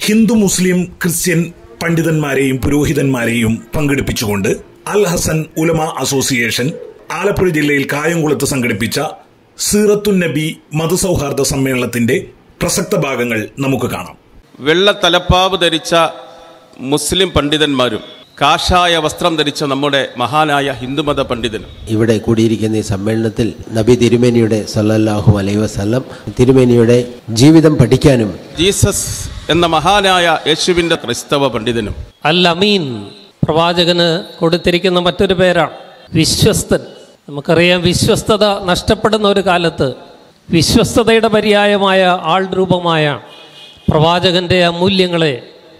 Hindu Muslim Christian പണ്ഡിതന്മാരെയും പുരോഹിതന്മാരെയും പങ്കെടുപ്പിച്ചുകൊണ്ട് അൽ ഹസൻ ഉലമ അസോസിയേഷൻ ആലപ്പുഴ ജില്ലയിൽ കായംകുളത്ത് സംഘടിപ്പിച്ച സീറത്തുൻ നബി മതസൗഹാർദ്ദ സമ്മേളനത്തിന്റെ പ്രസക്ത ഭാഗങ്ങൾ നമുക്ക് കാണാം വെള്ള തലപ്പാവ് ധരിച്ച മുസ്ലിം പണ്ഡിതന്മാരും കാഷായ വസ്ത്രം ധരിച്ച നമ്മുടെ മഹാനായ ഹിന്ദുമത പണ്ഡിതനും ഇവിടെ കൂടിയിരിക്കുന്ന ഈ സമ്മേളനത്തിൽ നബി തിരുമേനിയുടെ സല്ലല്ലാഹു അലൈഹി വസല്ലം തിരുമേനിയുടെ ജീവിതം പഠിക്കാനും ജീസസ് എന്ന മഹാനായ യേശുവിൻ്റെ ക്രൈസ്തവ പണ്ഡിതനും അൽ അമീൻ പ്രവാചകന് കൊടുത്തിരിക്കുന്ന മറ്റൊരു പേരാണ് വിശ്വസ്തൻ നമുക്കറിയാം വിശ്വസ്തത നഷ്ടപ്പെടുന്ന ഒരു കാലത്ത് വിശ്വസ്തതയുടെ പര്യായമായ ആൾ രൂപമായ പ്രവാചകൻ്റെ അമൂല്യങ്ങളെ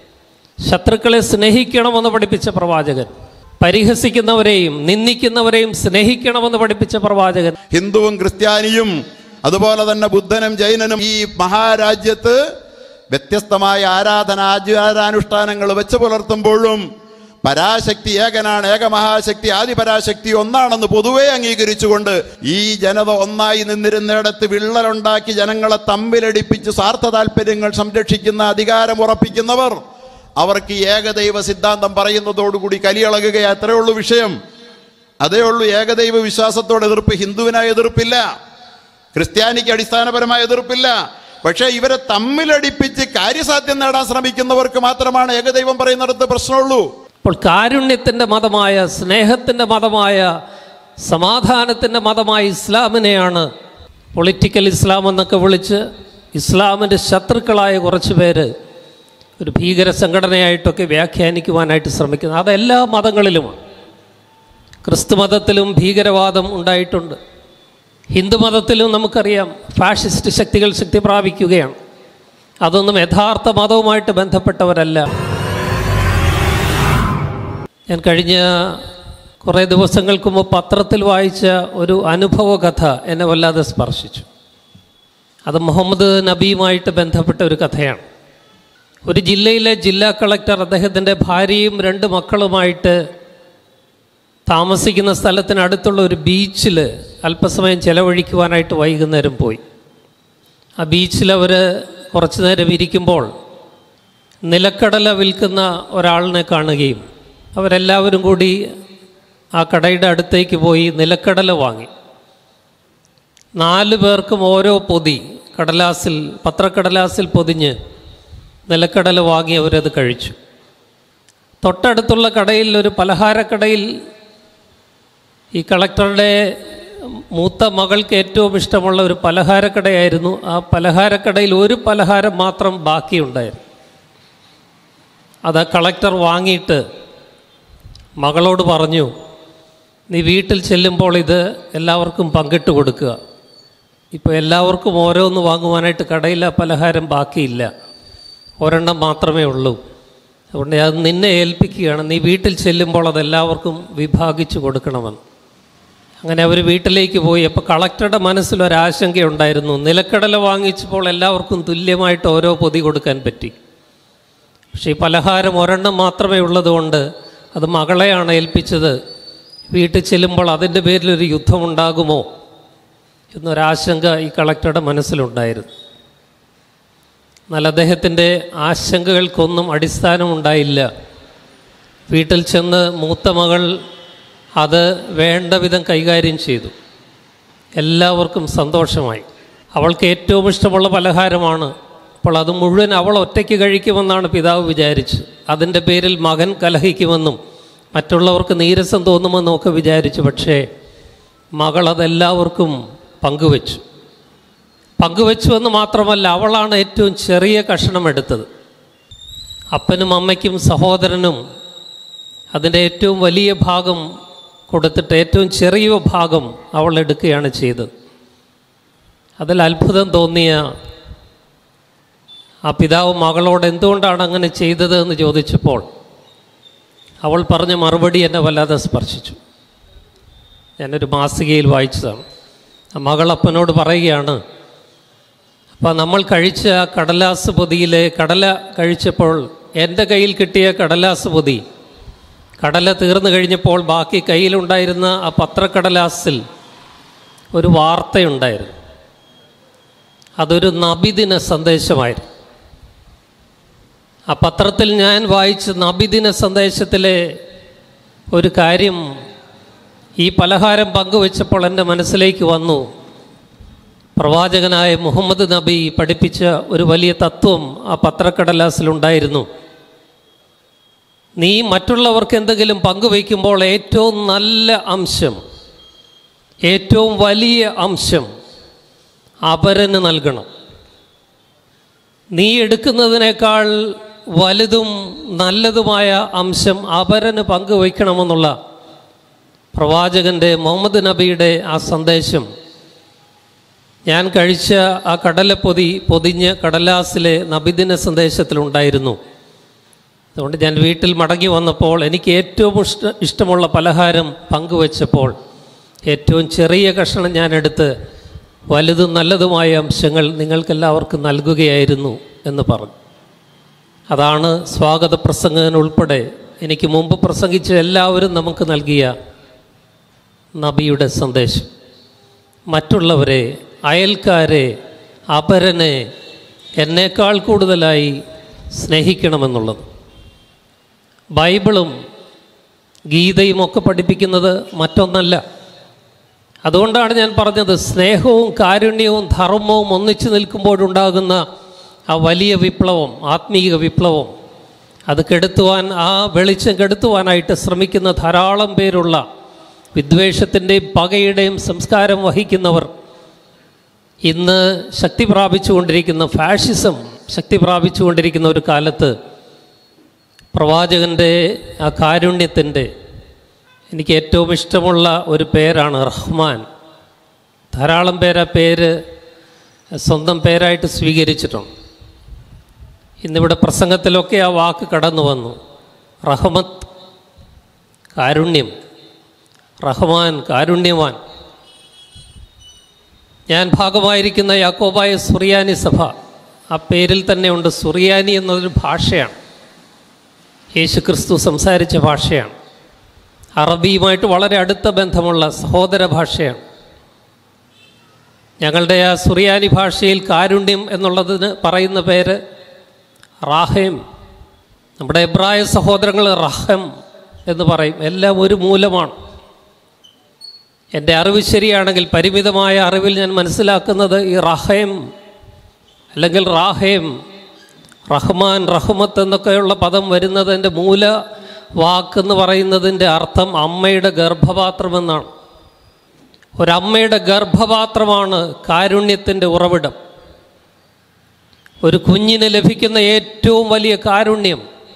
ശത്രുക്കളെ സ്നേഹിക്കണമെന്ന് പഠിപ്പിച്ച പ്രവാചകൻ പരിഹസിക്കുന്നവരെയും നിന്ദിക്കുന്നവരെയും സ്നേഹിക്കണമെന്ന് പഠിപ്പിച്ച പ്രവാചകൻ ഹിന്ദുവും ക്രിസ്ത്യാനിയും അതുപോലെ തന്നെ ബുദ്ധനും ജൈനനും ഈ മഹാരാജ്യത്ത് വ്യത്യസ്തമായ ആരാധന ആചാരാനുഷ്ഠാനങ്ങൾ വെച്ച് പുലർത്തുമ്പോഴും പരാശക്തി ഏകനാണ് ഏകമഹാശക്തി ആദിപരാശക്തി ഒന്നാണെന്ന് പൊതുവെ അംഗീകരിച്ചുകൊണ്ട് ഈ ജനത ഒന്നായി നിന്നിരുന്നിടത്ത് വിള്ളലുണ്ടാക്കി ജനങ്ങളെ തമ്മിലടിപ്പിച്ച് സ്വാർത്ഥ താല്പര്യങ്ങൾ സംരക്ഷിക്കുന്ന അധികാരം ഉറപ്പിക്കുന്നവർ അവർക്ക് ഈ ഏകദൈവ സിദ്ധാന്തം പറയുന്നതോടുകൂടി കലിയളകുക അത്രേ ഉള്ളൂ വിഷയം അതേ ഉള്ളൂ ഏകദൈവ വിശ്വാസത്തോട് എതിർപ്പ് ഹിന്ദുവിനായ എതിർപ്പില്ല ക്രിസ്ത്യാനിക്ക് അടിസ്ഥാനപരമായ എതിർപ്പില്ല പക്ഷേ ഇവരെ തമ്മിലടിപ്പിച്ച് കാര്യസാധ്യം നേടാൻ ശ്രമിക്കുന്നവർക്ക് മാത്രമാണ് ഏകദൈവം പറയുന്നിടത്ത് പ്രശ്നമുള്ളൂ അപ്പോൾ കാരുണ്യത്തിൻ്റെ മതമായ സ്നേഹത്തിൻ്റെ മതമായ സമാധാനത്തിൻ്റെ മതമായ ഇസ്ലാമിനെയാണ് പൊളിറ്റിക്കൽ ഇസ്ലാം എന്നൊക്കെ വിളിച്ച് ഇസ്ലാമിൻ്റെ ശത്രുക്കളായ കുറച്ച് പേര് ഒരു ഭീകര സംഘടനയായിട്ടൊക്കെ വ്യാഖ്യാനിക്കുവാനായിട്ട് ശ്രമിക്കുന്നത് അതെല്ലാ മതങ്ങളിലുമാണ് ക്രിസ്തു മതത്തിലും ഭീകരവാദം ഉണ്ടായിട്ടുണ്ട് ഹിന്ദു മതത്തിലും നമുക്കറിയാം ഫാഷിസ്റ്റ് ശക്തികൾ ശക്തി പ്രാപിക്കുകയാണ് അതൊന്നും യഥാർത്ഥ മതവുമായിട്ട് ബന്ധപ്പെട്ടവരല്ല ഞാൻ കഴിഞ്ഞ കുറേ ദിവസങ്ങൾക്ക് മുമ്പ് പത്രത്തിൽ വായിച്ച ഒരു അനുഭവ കഥ എന്നെ വല്ലാതെ സ്പർശിച്ചു അത് മുഹമ്മദ് നബിയുമായിട്ട് ബന്ധപ്പെട്ട ഒരു കഥയാണ് ഒരു ജില്ലയിലെ ജില്ലാ കളക്ടർ അദ്ദേഹത്തിൻ്റെ ഭാര്യയും രണ്ട് മക്കളുമായിട്ട് താമസിക്കുന്ന സ്ഥലത്തിനടുത്തുള്ള ഒരു ബീച്ചിൽ അല്പസമയം ചെലവഴിക്കുവാനായിട്ട് വൈകുന്നേരം പോയി ആ ബീച്ചിൽ അവർ കുറച്ചു നേരം ഇരിക്കുമ്പോൾ നിലക്കടല വിൽക്കുന്ന ഒരാളിനെ കാണുകയും അവരെല്ലാവരും കൂടി ആ കടയുടെ അടുത്തേക്ക് പോയി നിലക്കടല വാങ്ങി നാല് പേർക്കും ഓരോ പൊതി കടലാസിൽ പത്രക്കടലാസിൽ പൊതിഞ്ഞ് നിലക്കടല വാങ്ങി അവരത് കഴിച്ചു തൊട്ടടുത്തുള്ള കടയിൽ ഒരു പലഹാരക്കടയിൽ ഈ കളക്ടറുടെ മൂത്ത മകൾക്ക് ഏറ്റവും ഇഷ്ടമുള്ള ഒരു പലഹാരക്കടയായിരുന്നു ആ പലഹാരക്കടയിൽ ഒരു പലഹാരം മാത്രം ബാക്കിയുണ്ടായിരുന്നു അത് ആ കളക്ടർ വാങ്ങിയിട്ട് മകളോട് പറഞ്ഞു നീ വീട്ടിൽ ചെല്ലുമ്പോൾ ഇത് എല്ലാവർക്കും പങ്കിട്ട് കൊടുക്കുക ഇപ്പോൾ എല്ലാവർക്കും ഓരോന്ന് വാങ്ങുവാനായിട്ട് കടയിൽ ആ പലഹാരം ബാക്കിയില്ല ഒരെണ്ണം മാത്രമേ ഉള്ളൂ അതുകൊണ്ട് അത് നിന്നെ ഏൽപ്പിക്കുകയാണ് നീ വീട്ടിൽ ചെല്ലുമ്പോൾ അത് എല്ലാവർക്കും വിഭാഗിച്ചു കൊടുക്കണമെന്ന് അങ്ങനെ അവർ വീട്ടിലേക്ക് പോയി അപ്പോൾ കളക്ടറുടെ മനസ്സിലൊരാശങ്കയുണ്ടായിരുന്നു നിലക്കടല വാങ്ങിച്ചപ്പോൾ എല്ലാവർക്കും തുല്യമായിട്ട് ഓരോ പൊതി കൊടുക്കാൻ പറ്റി പക്ഷേ ഈ പലഹാരം ഒരെണ്ണം മാത്രമേ ഉള്ളതുകൊണ്ട് അത് മകളെയാണ് ഏൽപ്പിച്ചത് വീട്ടിൽ ചെല്ലുമ്പോൾ അതിൻ്റെ പേരിലൊരു യുദ്ധമുണ്ടാകുമോ എന്നൊരാശങ്ക ഈ കളക്ടറുടെ മനസ്സിലുണ്ടായിരുന്നു എന്നാൽ അദ്ദേഹത്തിൻ്റെ ആശങ്കകൾക്കൊന്നും അടിസ്ഥാനമുണ്ടായില്ല വീട്ടിൽ ചെന്ന് മൂത്ത മകൾ അത് വേണ്ട വിധം കൈകാര്യം ചെയ്തു എല്ലാവർക്കും സന്തോഷമായി അവൾക്ക് ഏറ്റവും ഇഷ്ടമുള്ള പലഹാരമാണ് അപ്പോൾ അത് മുഴുവൻ അവൾ ഒറ്റയ്ക്ക് കഴിക്കുമെന്നാണ് പിതാവ് വിചാരിച്ചത് അതിൻ്റെ പേരിൽ മകൻ കലഹിക്കുമെന്നും മറ്റുള്ളവർക്ക് നീരസം തോന്നുമെന്നും ഒക്കെ വിചാരിച്ചു പക്ഷേ മകൾ അതെല്ലാവർക്കും പങ്കുവച്ചു പങ്കുവച്ചു എന്ന് മാത്രമല്ല അവളാണ് ഏറ്റവും ചെറിയ കഷണം എടുത്തത് അപ്പനും അമ്മയ്ക്കും സഹോദരനും അതിൻ്റെ ഏറ്റവും വലിയ ഭാഗം കൊടുത്തിട്ട് ഏറ്റവും ചെറിയ ഭാഗം അവൾ എടുക്കുകയാണ് ചെയ്തത് അതിൽ അത്ഭുതം തോന്നിയ ആ പിതാവ് മകളോട് എന്തുകൊണ്ടാണ് അങ്ങനെ ചെയ്തത് എന്ന് ചോദിച്ചപ്പോൾ അവൾ പറഞ്ഞ മറുപടി എന്നെ വല്ലാതെ സ്പർശിച്ചു ഞാനൊരു മാസികയിൽ വായിച്ചതാണ് ആ മകൾ അപ്പനോട് പറയുകയാണ് അപ്പോൾ നമ്മൾ കഴിച്ച കടലാസ് പൊതിയിലെ കടല കഴിച്ചപ്പോൾ എൻ്റെ കയ്യിൽ കിട്ടിയ കടലാസ് പൊതി കടല തീർന്നു കഴിഞ്ഞപ്പോൾ ബാക്കി കയ്യിലുണ്ടായിരുന്ന ആ പത്രക്കടലാസിൽ ഒരു വാർത്തയുണ്ടായിരുന്നു അതൊരു നബിദിന സന്ദേശമായിരുന്നു ആ പത്രത്തിൽ ഞാൻ വായിച്ച നബിദിന സന്ദേശത്തിലെ ഒരു കാര്യം ഈ പലഹാരം പങ്കുവെച്ചപ്പോൾ എൻ്റെ മനസ്സിലേക്ക് വന്നു പ്രവാചകനായ മുഹമ്മദ് നബി പഠിപ്പിച്ച ഒരു വലിയ തത്വം ആ പത്രക്കടലാസിലുണ്ടായിരുന്നു നീ മറ്റുള്ളവർക്ക് എന്തെങ്കിലും പങ്കുവയ്ക്കുമ്പോൾ ഏറ്റവും നല്ല അംശം ഏറ്റവും വലിയ അംശം അപരന് നൽകണം നീ എടുക്കുന്നതിനേക്കാൾ വലുതും നല്ലതുമായ അംശം അപരന് പങ്കുവയ്ക്കണമെന്നുള്ള പ്രവാചകൻ്റെ മുഹമ്മദ് നബിയുടെ ആ സന്ദേശം ഞാൻ കഴിച്ച ആ കടലപ്പൊതി പൊതിഞ്ഞ് കടലാസിലെ നബിദിന സന്ദേശത്തിലുണ്ടായിരുന്നു അതുകൊണ്ട് ഞാൻ വീട്ടിൽ മടങ്ങി വന്നപ്പോൾ എനിക്ക് ഏറ്റവും ഇഷ്ട ഇഷ്ടമുള്ള പലഹാരം പങ്കുവച്ചപ്പോൾ ഏറ്റവും ചെറിയ കഷണം ഞാൻ എടുത്ത് വലുതും നല്ലതുമായ അംശങ്ങൾ നിങ്ങൾക്കെല്ലാവർക്കും നൽകുകയായിരുന്നു എന്ന് പറഞ്ഞു അതാണ് സ്വാഗത പ്രസംഗകൻ ഉൾപ്പെടെ എനിക്ക് മുമ്പ് പ്രസംഗിച്ച എല്ലാവരും നമുക്ക് നൽകിയ നബിയുടെ സന്ദേശം മറ്റുള്ളവരെ അയൽക്കാരെ അപരനെ എന്നേക്കാൾ കൂടുതലായി സ്നേഹിക്കണമെന്നുള്ളത് ബൈബിളും ഗീതയും ഒക്കെ പഠിപ്പിക്കുന്നത് മറ്റൊന്നല്ല അതുകൊണ്ടാണ് ഞാൻ പറഞ്ഞത് സ്നേഹവും കാരുണ്യവും ധർമ്മവും ഒന്നിച്ചു നിൽക്കുമ്പോഴുണ്ടാകുന്ന ആ വലിയ വിപ്ലവം ആത്മീയ വിപ്ലവം അത് കെടുത്തുവാൻ ആ വെളിച്ചം കെടുത്തുവാനായിട്ട് ശ്രമിക്കുന്ന ധാരാളം പേരുള്ള വിദ്വേഷത്തിൻ്റെയും പകയുടെയും സംസ്കാരം വഹിക്കുന്നവർ ഇന്ന് ശക്തി പ്രാപിച്ചുകൊണ്ടിരിക്കുന്ന ഫാഷിസം ശക്തി പ്രാപിച്ചുകൊണ്ടിരിക്കുന്ന ഒരു കാലത്ത് പ്രവാചകൻ്റെ ആ കാരുണ്യത്തിൻ്റെ എനിക്ക് ഏറ്റവും ഇഷ്ടമുള്ള ഒരു പേരാണ് റഹ്മാൻ ധാരാളം പേര് ആ പേര് സ്വന്തം പേരായിട്ട് സ്വീകരിച്ചിട്ടുണ്ട് ഇന്നിവിടെ പ്രസംഗത്തിലൊക്കെ ആ വാക്ക് കടന്നു വന്നു റഹമത്ത് കാരുണ്യം റഹ്മാൻ കാരുണ്യവാൻ ഞാൻ ഭാഗമായിരിക്കുന്ന യാക്കോബായ സുറിയാനി സഭ ആ പേരിൽ തന്നെ ഉണ്ട് സുറിയാനി എന്നതൊരു ഭാഷയാണ് യേശു ക്രിസ്തു സംസാരിച്ച ഭാഷയാണ് അറബിയുമായിട്ട് വളരെ അടുത്ത ബന്ധമുള്ള സഹോദര ഭാഷയാണ് ഞങ്ങളുടെ ആ സുറിയാനി ഭാഷയിൽ കാരുണ്യം എന്നുള്ളതിന് പറയുന്ന പേര് റാഹേം നമ്മുടെ എബ്രായ സഹോദരങ്ങൾ റഹം എന്ന് പറയും എല്ലാം ഒരു മൂലമാണ് എൻ്റെ അറിവ് ശരിയാണെങ്കിൽ പരിമിതമായ അറിവിൽ ഞാൻ മനസ്സിലാക്കുന്നത് ഈ റഹേം അല്ലെങ്കിൽ റാഹേം റഹ്മാൻ റഹ്മത്ത് എന്നൊക്കെയുള്ള പദം വരുന്നതിൻ്റെ മൂല വാക്കെന്ന് പറയുന്നതിൻ്റെ അർത്ഥം അമ്മയുടെ ഗർഭപാത്രമെന്നാണ് ഒരമ്മയുടെ ഗർഭപാത്രമാണ് കാരുണ്യത്തിൻ്റെ ഉറവിടം ഒരു കുഞ്ഞിന് ലഭിക്കുന്ന ഏറ്റവും വലിയ കാരുണ്യം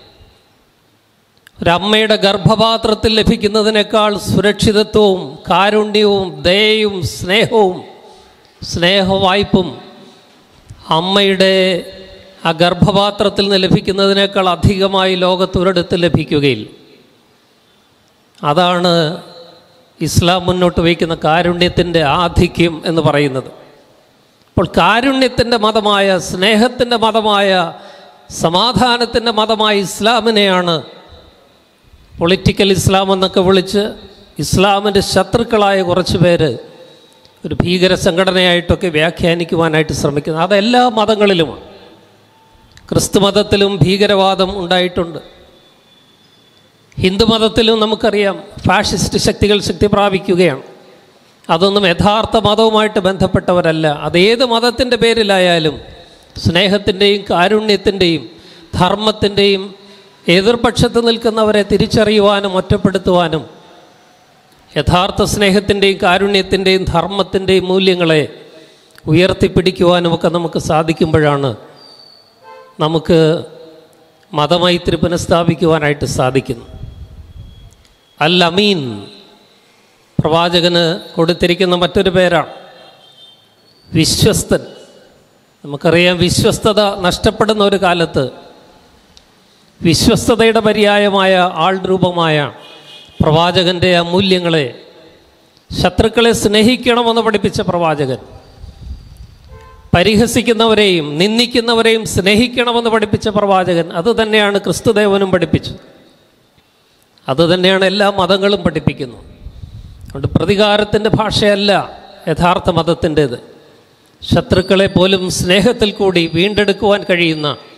ഒരമ്മയുടെ ഗർഭപാത്രത്തിൽ ലഭിക്കുന്നതിനേക്കാൾ സുരക്ഷിതത്വവും കാരുണ്യവും ദയയും സ്നേഹവും സ്നേഹവായ്പും അമ്മയുടെ ആ ഗർഭപാത്രത്തിൽ നിന്ന് ലഭിക്കുന്നതിനേക്കാൾ അധികമായി ലോകത്തൊരിടത്ത് ലഭിക്കുകയില്ല അതാണ് ഇസ്ലാം മുന്നോട്ട് വയ്ക്കുന്ന കാരുണ്യത്തിൻ്റെ ആധിക്യം എന്ന് പറയുന്നത് അപ്പോൾ കാരുണ്യത്തിൻ്റെ മതമായ സ്നേഹത്തിൻ്റെ മതമായ സമാധാനത്തിൻ്റെ മതമായ ഇസ്ലാമിനെയാണ് പൊളിറ്റിക്കൽ ഇസ്ലാം എന്നൊക്കെ വിളിച്ച് ഇസ്ലാമിൻ്റെ ശത്രുക്കളായ കുറച്ച് പേര് ഒരു ഭീകര സംഘടനയായിട്ടൊക്കെ വ്യാഖ്യാനിക്കുവാനായിട്ട് ശ്രമിക്കുന്നത് അതെല്ലാ മതങ്ങളിലുമാണ് ക്രിസ്തു മതത്തിലും ഭീകരവാദം ഉണ്ടായിട്ടുണ്ട് ഹിന്ദുമതത്തിലും നമുക്കറിയാം ഫാഷിസ്റ്റ് ശക്തികൾ ശക്തി പ്രാപിക്കുകയാണ് അതൊന്നും യഥാർത്ഥ മതവുമായിട്ട് ബന്ധപ്പെട്ടവരല്ല അതേത് മതത്തിൻ്റെ പേരിലായാലും സ്നേഹത്തിൻ്റെയും കാരുണ്യത്തിൻ്റെയും ധർമ്മത്തിൻ്റെയും എതിർപക്ഷത്ത് നിൽക്കുന്നവരെ തിരിച്ചറിയുവാനും ഒറ്റപ്പെടുത്തുവാനും യഥാർത്ഥ സ്നേഹത്തിൻ്റെയും കാരുണ്യത്തിൻ്റെയും ധർമ്മത്തിൻ്റെയും മൂല്യങ്ങളെ ഉയർത്തിപ്പിടിക്കുവാനുമൊക്കെ നമുക്ക് സാധിക്കുമ്പോഴാണ് നമുക്ക് മതമൈത്രി പുനഃസ്ഥാപിക്കുവാനായിട്ട് സാധിക്കുന്നു അൽ അമീൻ പ്രവാചകന് കൊടുത്തിരിക്കുന്ന മറ്റൊരു പേരാണ് വിശ്വസ്തൻ നമുക്കറിയാം വിശ്വസ്തത നഷ്ടപ്പെടുന്ന ഒരു കാലത്ത് വിശ്വസ്തതയുടെ പര്യായമായ ആൾ രൂപമായ പ്രവാചകൻ്റെ ആ മൂല്യങ്ങളെ ശത്രുക്കളെ സ്നേഹിക്കണമെന്ന് പഠിപ്പിച്ച പ്രവാചകൻ പരിഹസിക്കുന്നവരെയും നിന്ദിക്കുന്നവരെയും സ്നേഹിക്കണമെന്ന് പഠിപ്പിച്ച പ്രവാചകൻ അത് തന്നെയാണ് ക്രിസ്തുദേവനും പഠിപ്പിച്ചത് അത് തന്നെയാണ് എല്ലാ മതങ്ങളും പഠിപ്പിക്കുന്നത് അതുകൊണ്ട് പ്രതികാരത്തിൻ്റെ ഭാഷയല്ല യഥാർത്ഥ മതത്തിൻ്റേത് ശത്രുക്കളെ പോലും സ്നേഹത്തിൽ കൂടി വീണ്ടെടുക്കുവാൻ കഴിയുന്ന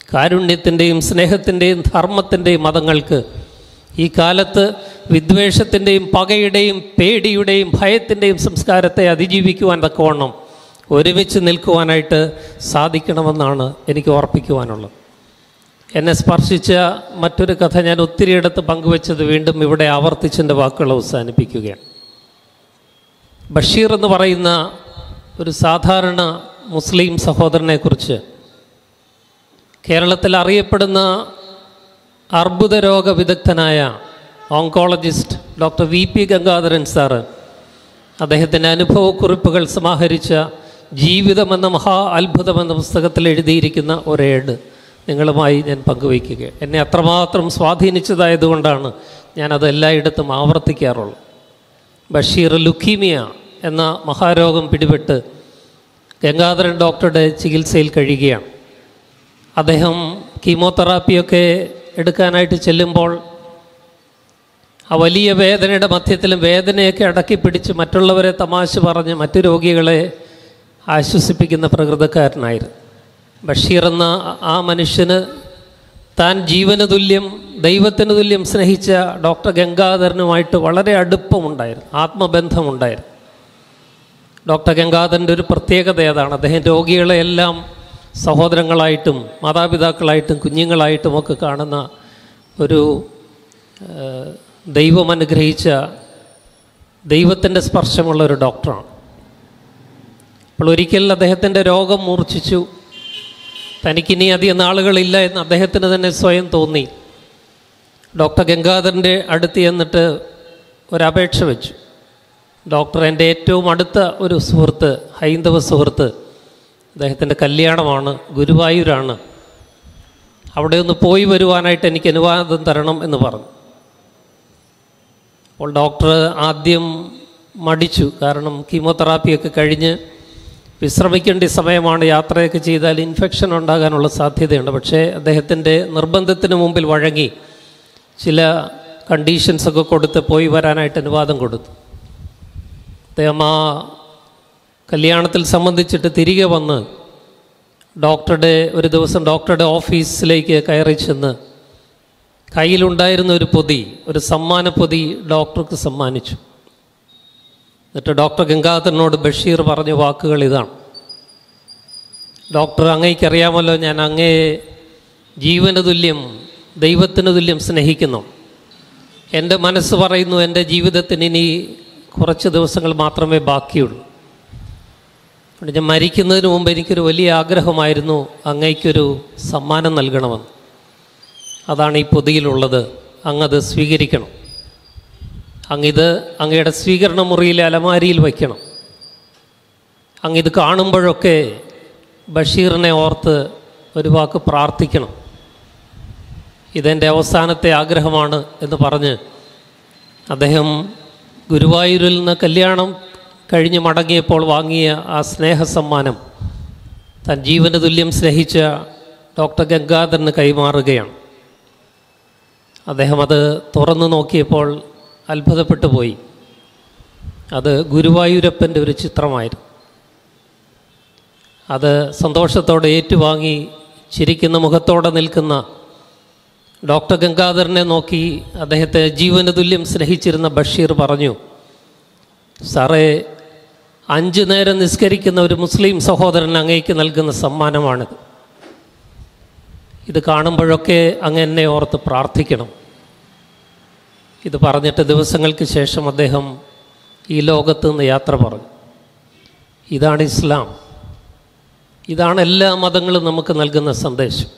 കാരുണ്യത്തിൻ്റെയും സ്നേഹത്തിൻ്റെയും ധർമ്മത്തിൻ്റെയും മതങ്ങൾക്ക് ഈ കാലത്ത് വിദ്വേഷത്തിൻ്റെയും പകയുടെയും പേടിയുടെയും ഭയത്തിൻ്റെയും സംസ്കാരത്തെ അതിജീവിക്കുവാൻ തക്കവണ്ണം ഒരുമിച്ച് നിൽക്കുവാനായിട്ട് സാധിക്കണമെന്നാണ് എനിക്ക് ഓർപ്പിക്കുവാനുള്ളത് എന്നെ സ്പർശിച്ച മറ്റൊരു കഥ ഞാൻ ഒത്തിരിയിടത്ത് പങ്കുവച്ചത് വീണ്ടും ഇവിടെ ആവർത്തിച്ചെൻ്റെ വാക്കുകൾ അവസാനിപ്പിക്കുകയാണ് ബഷീർ എന്ന് പറയുന്ന ഒരു സാധാരണ മുസ്ലിം സഹോദരനെക്കുറിച്ച് കേരളത്തിൽ അറിയപ്പെടുന്ന അർബുദ രോഗ വിദഗ്ധനായ oncologist doctor V P Gangadharan sir അദ്ദേഹത്തിൻ്റെ അനുഭവക്കുറിപ്പുകൾ സമാഹരിച്ച ജീവിതം എന്ന മഹാ അത്ഭുതം എന്ന പുസ്തകത്തിൽ എഴുതിയിരിക്കുന്ന ഒരേട് നിങ്ങളുമായി ഞാൻ പങ്കുവയ്ക്കുക എന്നെ അത്രമാത്രം സ്വാധീനിച്ചതായതുകൊണ്ടാണ് ഞാനത് എല്ലായിടത്തും ആവർത്തിക്കാറുള്ളത് ബഷീർ ലുക്കീമിയ എന്ന മഹാരോഗം പിടിപെട്ട് ഗംഗാധരൻ ഡോക്ടറുടെ ചികിത്സയിൽ കഴിയുകയാണ് അദ്ദേഹം കീമോതെറാപ്പിയൊക്കെ എടുക്കാനായിട്ട് ചെല്ലുമ്പോൾ ആ വലിയ വേദനയുടെ മധ്യത്തിലും വേദനയൊക്കെ അടക്കി പിടിച്ച് മറ്റുള്ളവരെ തമാശ പറഞ്ഞ് മറ്റു രോഗികളെ ആശ്വസിപ്പിക്കുന്ന പ്രകൃതക്കാരനായിരുന്നു ബഷീർ എന്ന ആ മനുഷ്യന് താൻ ജീവന് തുല്യം ദൈവത്തിന് തുല്യം സ്നേഹിച്ച ഡോക്ടർ ഗംഗാധരനുമായിട്ട് വളരെ അടുപ്പമുണ്ടായിരുന്നു ആത്മബന്ധമുണ്ടായിരുന്നു ഡോക്ടർ ഗംഗാധരൻ്റെ ഒരു പ്രത്യേകത ഏതാണ് അദ്ദേഹം രോഗികളെ എല്ലാം സഹോദരങ്ങളായിട്ടും മാതാപിതാക്കളായിട്ടും കുഞ്ഞുങ്ങളായിട്ടും ഒക്കെ കാണുന്ന ഒരു ഏഹ്, ദൈവം അനുഗ്രഹിച്ച ദൈവത്തിൻ്റെ സ്പർശമുള്ള ഒരു ഡോക്ടറാണ് അപ്പോൾ ഒരിക്കൽ അദ്ദേഹത്തിൻ്റെ രോഗം മൂർച്ഛിച്ചു തനിക്കിനി അധികം നാളുകളില്ല എന്ന് അദ്ദേഹത്തിന് തന്നെ സ്വയം തോന്നി ഡോക്ടർ ഗംഗാധരൻ്റെ അടുത്ത് ചെന്നിട്ട് ഒരപേക്ഷ വെച്ചു ഡോക്ടർ എൻ്റെ ഏറ്റവും അടുത്ത ഒരു സുഹൃത്ത് ഹൈന്ദവ സുഹൃത്ത് അദ്ദേഹത്തിൻ്റെ കല്യാണമാണ് ഗുരുവായൂരാണ് അവിടെ ഒന്ന് പോയി വരുവാനായിട്ട് എനിക്ക് അനുവാദം തരണം എന്ന് പറഞ്ഞു അപ്പോൾ ഡോക്ടർ ആദ്യം മടിച്ചു കാരണം കീമോതെറാപ്പിയൊക്കെ കഴിഞ്ഞ് വിശ്രമിക്കേണ്ട സമയമാണ് യാത്രയൊക്കെ ചെയ്താൽ ഇൻഫെക്ഷൻ ഉണ്ടാകാനുള്ള സാധ്യതയുണ്ട് പക്ഷേ അദ്ദേഹത്തിൻ്റെ നിർബന്ധത്തിന് മുമ്പിൽ വഴങ്ങി ചില കണ്ടീഷൻസൊക്കെ കൊടുത്ത് പോയി വരാനായിട്ട് അനുവാദം കൊടുത്തു അദ്ദേഹം ആ കല്യാണത്തിൽ സംബന്ധിച്ചിട്ട് തിരികെ വന്ന് ഡോക്ടറുടെ ഒരു ദിവസം ഡോക്ടറുടെ ഓഫീസിലേക്ക് കയറി ചെന്ന് കയ്യിലുണ്ടായിരുന്ന ഒരു പൊതി ഒരു സമ്മാന പൊതി ഡോക്ടർക്ക് സമ്മാനിച്ചു എന്നിട്ട് ഡോക്ടർ ഗംഗാധരനോട് ബഷീർ പറഞ്ഞ വാക്കുകൾ ഇതാണ് ഡോക്ടർ അങ്ങേക്കറിയാമല്ലോ ഞാൻ അങ്ങയെ ജീവന് തുല്യം ദൈവത്തിന് തുല്യം സ്നേഹിക്കുന്നു എൻ്റെ മനസ്സ് പറയുന്നു എൻ്റെ ജീവിതത്തിന് ഇനി കുറച്ച് ദിവസങ്ങൾ മാത്രമേ ബാക്കിയുള്ളൂ അതുകൊണ്ട് ഞാൻ മരിക്കുന്നതിന് മുമ്പ് എനിക്കൊരു വലിയ ആഗ്രഹമായിരുന്നു അങ്ങയ്ക്കൊരു സമ്മാനം നൽകണമെന്ന് അതാണ് ഈ പൊതിയിലുള്ളത് അങ്ങത് സ്വീകരിക്കണം അങ്ങിത് അങ്ങയുടെ സ്വീകരണ മുറിയിലെ അലമാരിയിൽ വയ്ക്കണം അങ്ങിത് കാണുമ്പോഴൊക്കെ ബഷീറിനെ ഓർത്ത് ഒരു വാക്ക് പ്രാർത്ഥിക്കണം ഇതെൻ്റെ അവസാനത്തെ ആഗ്രഹമാണ് എന്ന് പറഞ്ഞ് അദ്ദേഹം ഗുരുവായൂരിൽ നിന്ന് കല്യാണം കഴിഞ്ഞ് മടങ്ങിയപ്പോൾ വാങ്ങിയ ആ സ്നേഹസമ്മാനം താൻ ജീവന് തുല്യം സ്നേഹിച്ച ഡോക്ടർ ഗംഗാധരന് കൈമാറുകയാണ് അദ്ദേഹം അത് തുറന്നു നോക്കിയപ്പോൾ അത്ഭുതപ്പെട്ടു പോയി അത് ഗുരുവായൂരപ്പൻ്റെ ഒരു ചിത്രമായിരുന്നു അത് സന്തോഷത്തോടെ ഏറ്റുവാങ്ങി ചിരിക്കുന്ന മുഖത്തോടെ നിൽക്കുന്ന ഡോക്ടർ ഗംഗാധരനെ നോക്കി അദ്ദേഹത്തെ ജീവന തുല്യം സ്നേഹിച്ചിരുന്ന ബഷീർ പറഞ്ഞു സാറേ അഞ്ചു നേരം നിസ്കരിക്കുന്ന ഒരു മുസ്ലിം സഹോദരൻ അങ്ങേക്ക് നൽകുന്ന സമ്മാനമാണിത് ഇത് കാണുമ്പോഴൊക്കെ അങ്ങ് എന്നെ ഓർത്ത് പ്രാർത്ഥിക്കണം ഇത് പറഞ്ഞിട്ട് ദിവസങ്ങൾക്ക് ശേഷം അദ്ദേഹം ഈ ലോകത്ത് നിന്ന് യാത്ര പറഞ്ഞു ഇതാണ് ഇസ്ലാം ഇതാണ് എല്ലാ മതങ്ങളും നമുക്ക് നൽകുന്ന സന്ദേശം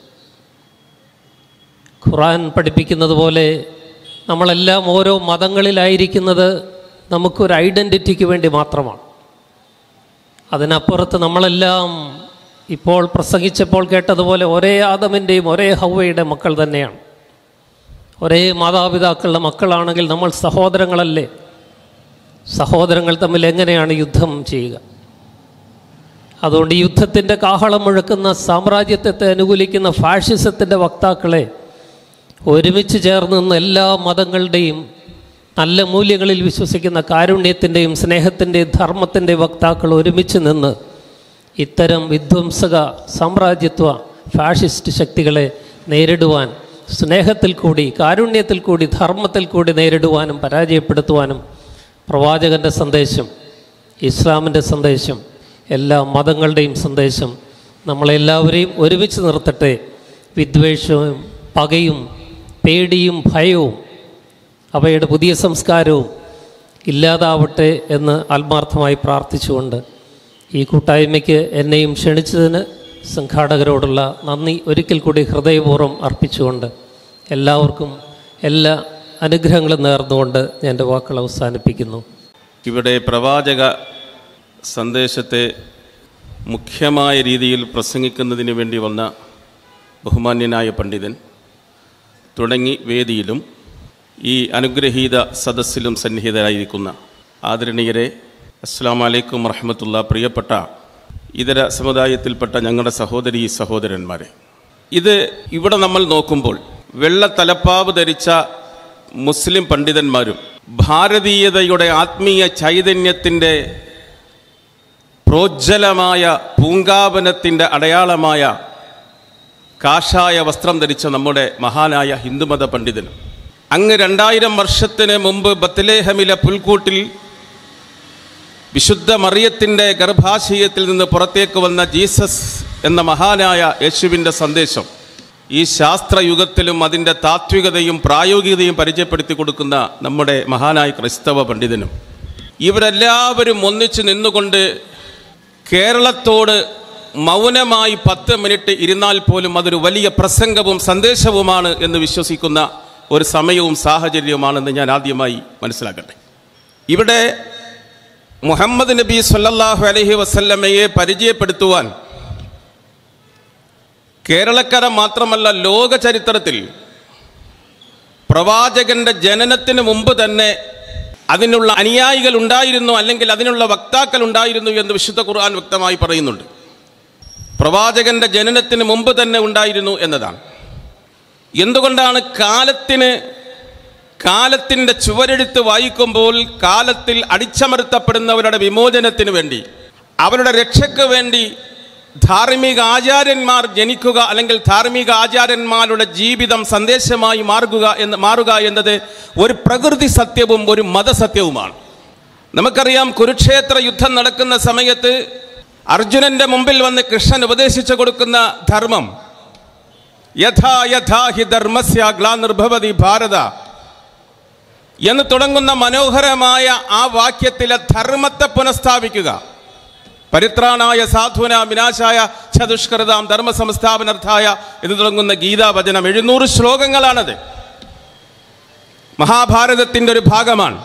ഖുറാൻ പഠിപ്പിക്കുന്നത് പോലെ നമ്മളെല്ലാം ഓരോ മതങ്ങളിലായിരിക്കുന്നത് നമുക്കൊരു ഐഡൻറ്റിറ്റിക്ക് വേണ്ടി മാത്രമാണ് അതിനപ്പുറത്ത് നമ്മളെല്ലാം ഇപ്പോൾ പ്രസംഗിച്ചപ്പോൾ കേട്ടതുപോലെ ഒരേ ആദമിൻ്റെയും ഒരേ ഹൗവയുടെ മക്കൾ തന്നെയാണ് ഒരേ മാതാപിതാക്കളുടെ മക്കളാണെങ്കിൽ നമ്മൾ സഹോദരങ്ങളല്ലേ സഹോദരങ്ങൾ തമ്മിൽ എങ്ങനെയാണ് യുദ്ധം ചെയ്യുക അതുകൊണ്ട് ഈ യുദ്ധത്തിൻ്റെ കാഹളം മുഴക്കുന്ന സാമ്രാജ്യത്തെ അനുകൂലിക്കുന്ന ഫാഷിസത്തിൻ്റെ വക്താക്കളെ ഒരുമിച്ച് ചേർന്ന് നിന്ന് എല്ലാ മതങ്ങളുടെയും നല്ല മൂല്യങ്ങളിൽ വിശ്വസിക്കുന്ന കാരുണ്യത്തിൻ്റെയും സ്നേഹത്തിൻ്റെയും ധർമ്മത്തിൻ്റെയും വക്താക്കൾ ഒരുമിച്ച് നിന്ന് ഇത്തരം വിധ്വംസക സാമ്രാജ്യത്വ ഫാഷിസ്റ്റ് ശക്തികളെ നേരിടുവാൻ സ്നേഹത്തിൽ കൂടി കാരുണ്യത്തിൽ കൂടി ധർമ്മത്തിൽ കൂടി നേരിടുവാനും പരാജയപ്പെടുത്തുവാനും പ്രവാചകൻ്റെ സന്ദേശം ഇസ്ലാമിൻ്റെ സന്ദേശം എല്ലാ മതങ്ങളുടെയും സന്ദേശം നമ്മളെല്ലാവരെയും ഒരുമിച്ച് നിർത്തട്ടെ വിദ്വേഷവും പകയും പേടിയും ഭയവും അവയുടെ പുതിയ സംസ്കാരവും ഇല്ലാതാവട്ടെ എന്ന് ആത്മാർത്ഥമായി പ്രാർത്ഥിച്ചുകൊണ്ട് ഈ കൂട്ടായ്മയ്ക്ക് എന്നെയും ക്ഷണിച്ചതിന് സംഘാടകരോടുള്ള നന്ദി ഒരിക്കൽ കൂടി ഹൃദയപൂർവ്വം അർപ്പിച്ചുകൊണ്ട് എല്ലാവർക്കും എല്ലാ അനുഗ്രഹങ്ങളും നേർന്നുകൊണ്ട് ഞാൻ എൻ്റെ വാക്കുകൾ അവസാനിപ്പിക്കുന്നു ഇവിടെ പ്രവാചക സന്ദേശത്തെ മുഖ്യമായ രീതിയിൽ പ്രസംഗിക്കുന്നതിന് വേണ്ടി വന്ന ബഹുമാന്യനായ പണ്ഡിതൻ തുടങ്ങി വേദിയിലും ഈ അനുഗ്രഹീത സദസ്സിലും സന്നിഹിതരായിരിക്കുന്ന ആദരണീയരെ അസ്സാം വലൈക്കും വറഹമത്തുള്ള പ്രിയപ്പെട്ട ഇതര സമുദായത്തിൽപ്പെട്ട ഞങ്ങളുടെ സഹോദരി സഹോദരന്മാരെ ഇത് ഇവിടെ നമ്മൾ നോക്കുമ്പോൾ വെള്ള തലപ്പാവ് ധരിച്ച മുസ്ലിം പണ്ഡിതന്മാരും ഭാരതീയതയുടെ ആത്മീയ ചൈതന്യത്തിൻ്റെ പ്രോജ്വലമായ പൂങ്കാവനത്തിൻ്റെ അടയാളമായ കാഷായ വസ്ത്രം ധരിച്ച നമ്മുടെ മഹാനായ ഹിന്ദുമത പണ്ഡിതനും അങ്ങ് രണ്ടായിരം വർഷത്തിന് മുമ്പ് ബത്തലേഹമിലെ പുൽക്കൂട്ടിൽ വിശുദ്ധ മറിയത്തിൻ്റെ ഗർഭാശയത്തിൽ നിന്ന് പുറത്തേക്ക് വന്ന ജീസസ് എന്ന മഹാനായ യേശുവിൻ്റെ സന്ദേശം ഈ ശാസ്ത്രയുഗത്തിലും അതിൻ്റെ താത്വികതയും പ്രായോഗികതയും പരിചയപ്പെടുത്തി കൊടുക്കുന്ന നമ്മുടെ മഹാനായ ക്രൈസ്തവ പണ്ഡിതനും ഇവരെല്ലാവരും ഒന്നിച്ചു നിന്നുകൊണ്ട് കേരളത്തോട് മൗനമായി പത്ത് മിനിറ്റ് ഇരുന്നാൽ പോലും അതൊരു വലിയ പ്രസംഗവും സന്ദേശവുമാണ് എന്ന് വിശ്വസിക്കുന്ന ഒരു സമയവും സാഹചര്യവുമാണെന്ന് ഞാൻ ആദ്യമായി മനസ്സിലാക്കട്ടെ ഇവിടെ മുഹമ്മദ് നബി സല്ലല്ലാഹു അലൈഹി വസല്ലമയെ പരിചയപ്പെടുത്തുവാൻ കേരളക്കര മാത്രമല്ല ലോക ചരിത്രത്തിൽ പ്രവാചകന്റെ ജനനത്തിന് മുമ്പ് തന്നെ അതിനുള്ള അനുയായികൾ ഉണ്ടായിരുന്നു അല്ലെങ്കിൽ അതിനുള്ള വക്താക്കൾ ഉണ്ടായിരുന്നു എന്ന് വിശുദ്ധ ഖുർആൻ വ്യക്തമായി പറയുന്നുണ്ട് പ്രവാചകന്റെ ജനനത്തിന് മുമ്പ് തന്നെ ഉണ്ടായിരുന്നു എന്നതാണ് എന്തുകൊണ്ടാണ് കാലത്തിന് കാലത്തിൻ്റെ ചുവരെടുത്ത് വായിക്കുമ്പോൾ കാലത്തിൽ അടിച്ചമർത്തപ്പെടുന്നവരുടെ വിമോചനത്തിന് വേണ്ടി അവരുടെ രക്ഷയ്ക്ക് വേണ്ടി ധാർമ്മിക ആചാര്യന്മാർ ജനിക്കുക അല്ലെങ്കിൽ ധാർമ്മിക ആചാര്യന്മാരുടെ ജീവിതം സന്ദേശമായി മാറുക എന്ന് മാറുക എന്നത് ഒരു പ്രകൃതി സത്യവും ഒരു മതസത്യവുമാണ് നമുക്കറിയാം കുരുക്ഷേത്ര യുദ്ധം നടക്കുന്ന സമയത്ത് അർജുനന്റെ മുമ്പിൽ വന്ന് കൃഷ്ണൻ ഉപദേശിച്ചു കൊടുക്കുന്ന ധർമ്മം യഥാ യഥാ ഹി ധർമ്മസ്യ ഗ്ലാനിർഭവതി ഭാരത എന്ന് തുടങ്ങുന്ന മനോഹരമായ ആ വാക്യത്തിലെ ധർമ്മത്തെ പുനഃസ്ഥാപിക്കുക പരിത്രാണായ സാധുന വിനാശായ ചതുഷ്കൃതാം ധർമ്മ സംസ്ഥാപനാർത്ഥായ എന്ന് തുടങ്ങുന്ന ഗീതാവചനം എഴുന്നൂറ് ശ്ലോകങ്ങളാണത് മഹാഭാരതത്തിൻ്റെ ഒരു ഭാഗമാണ്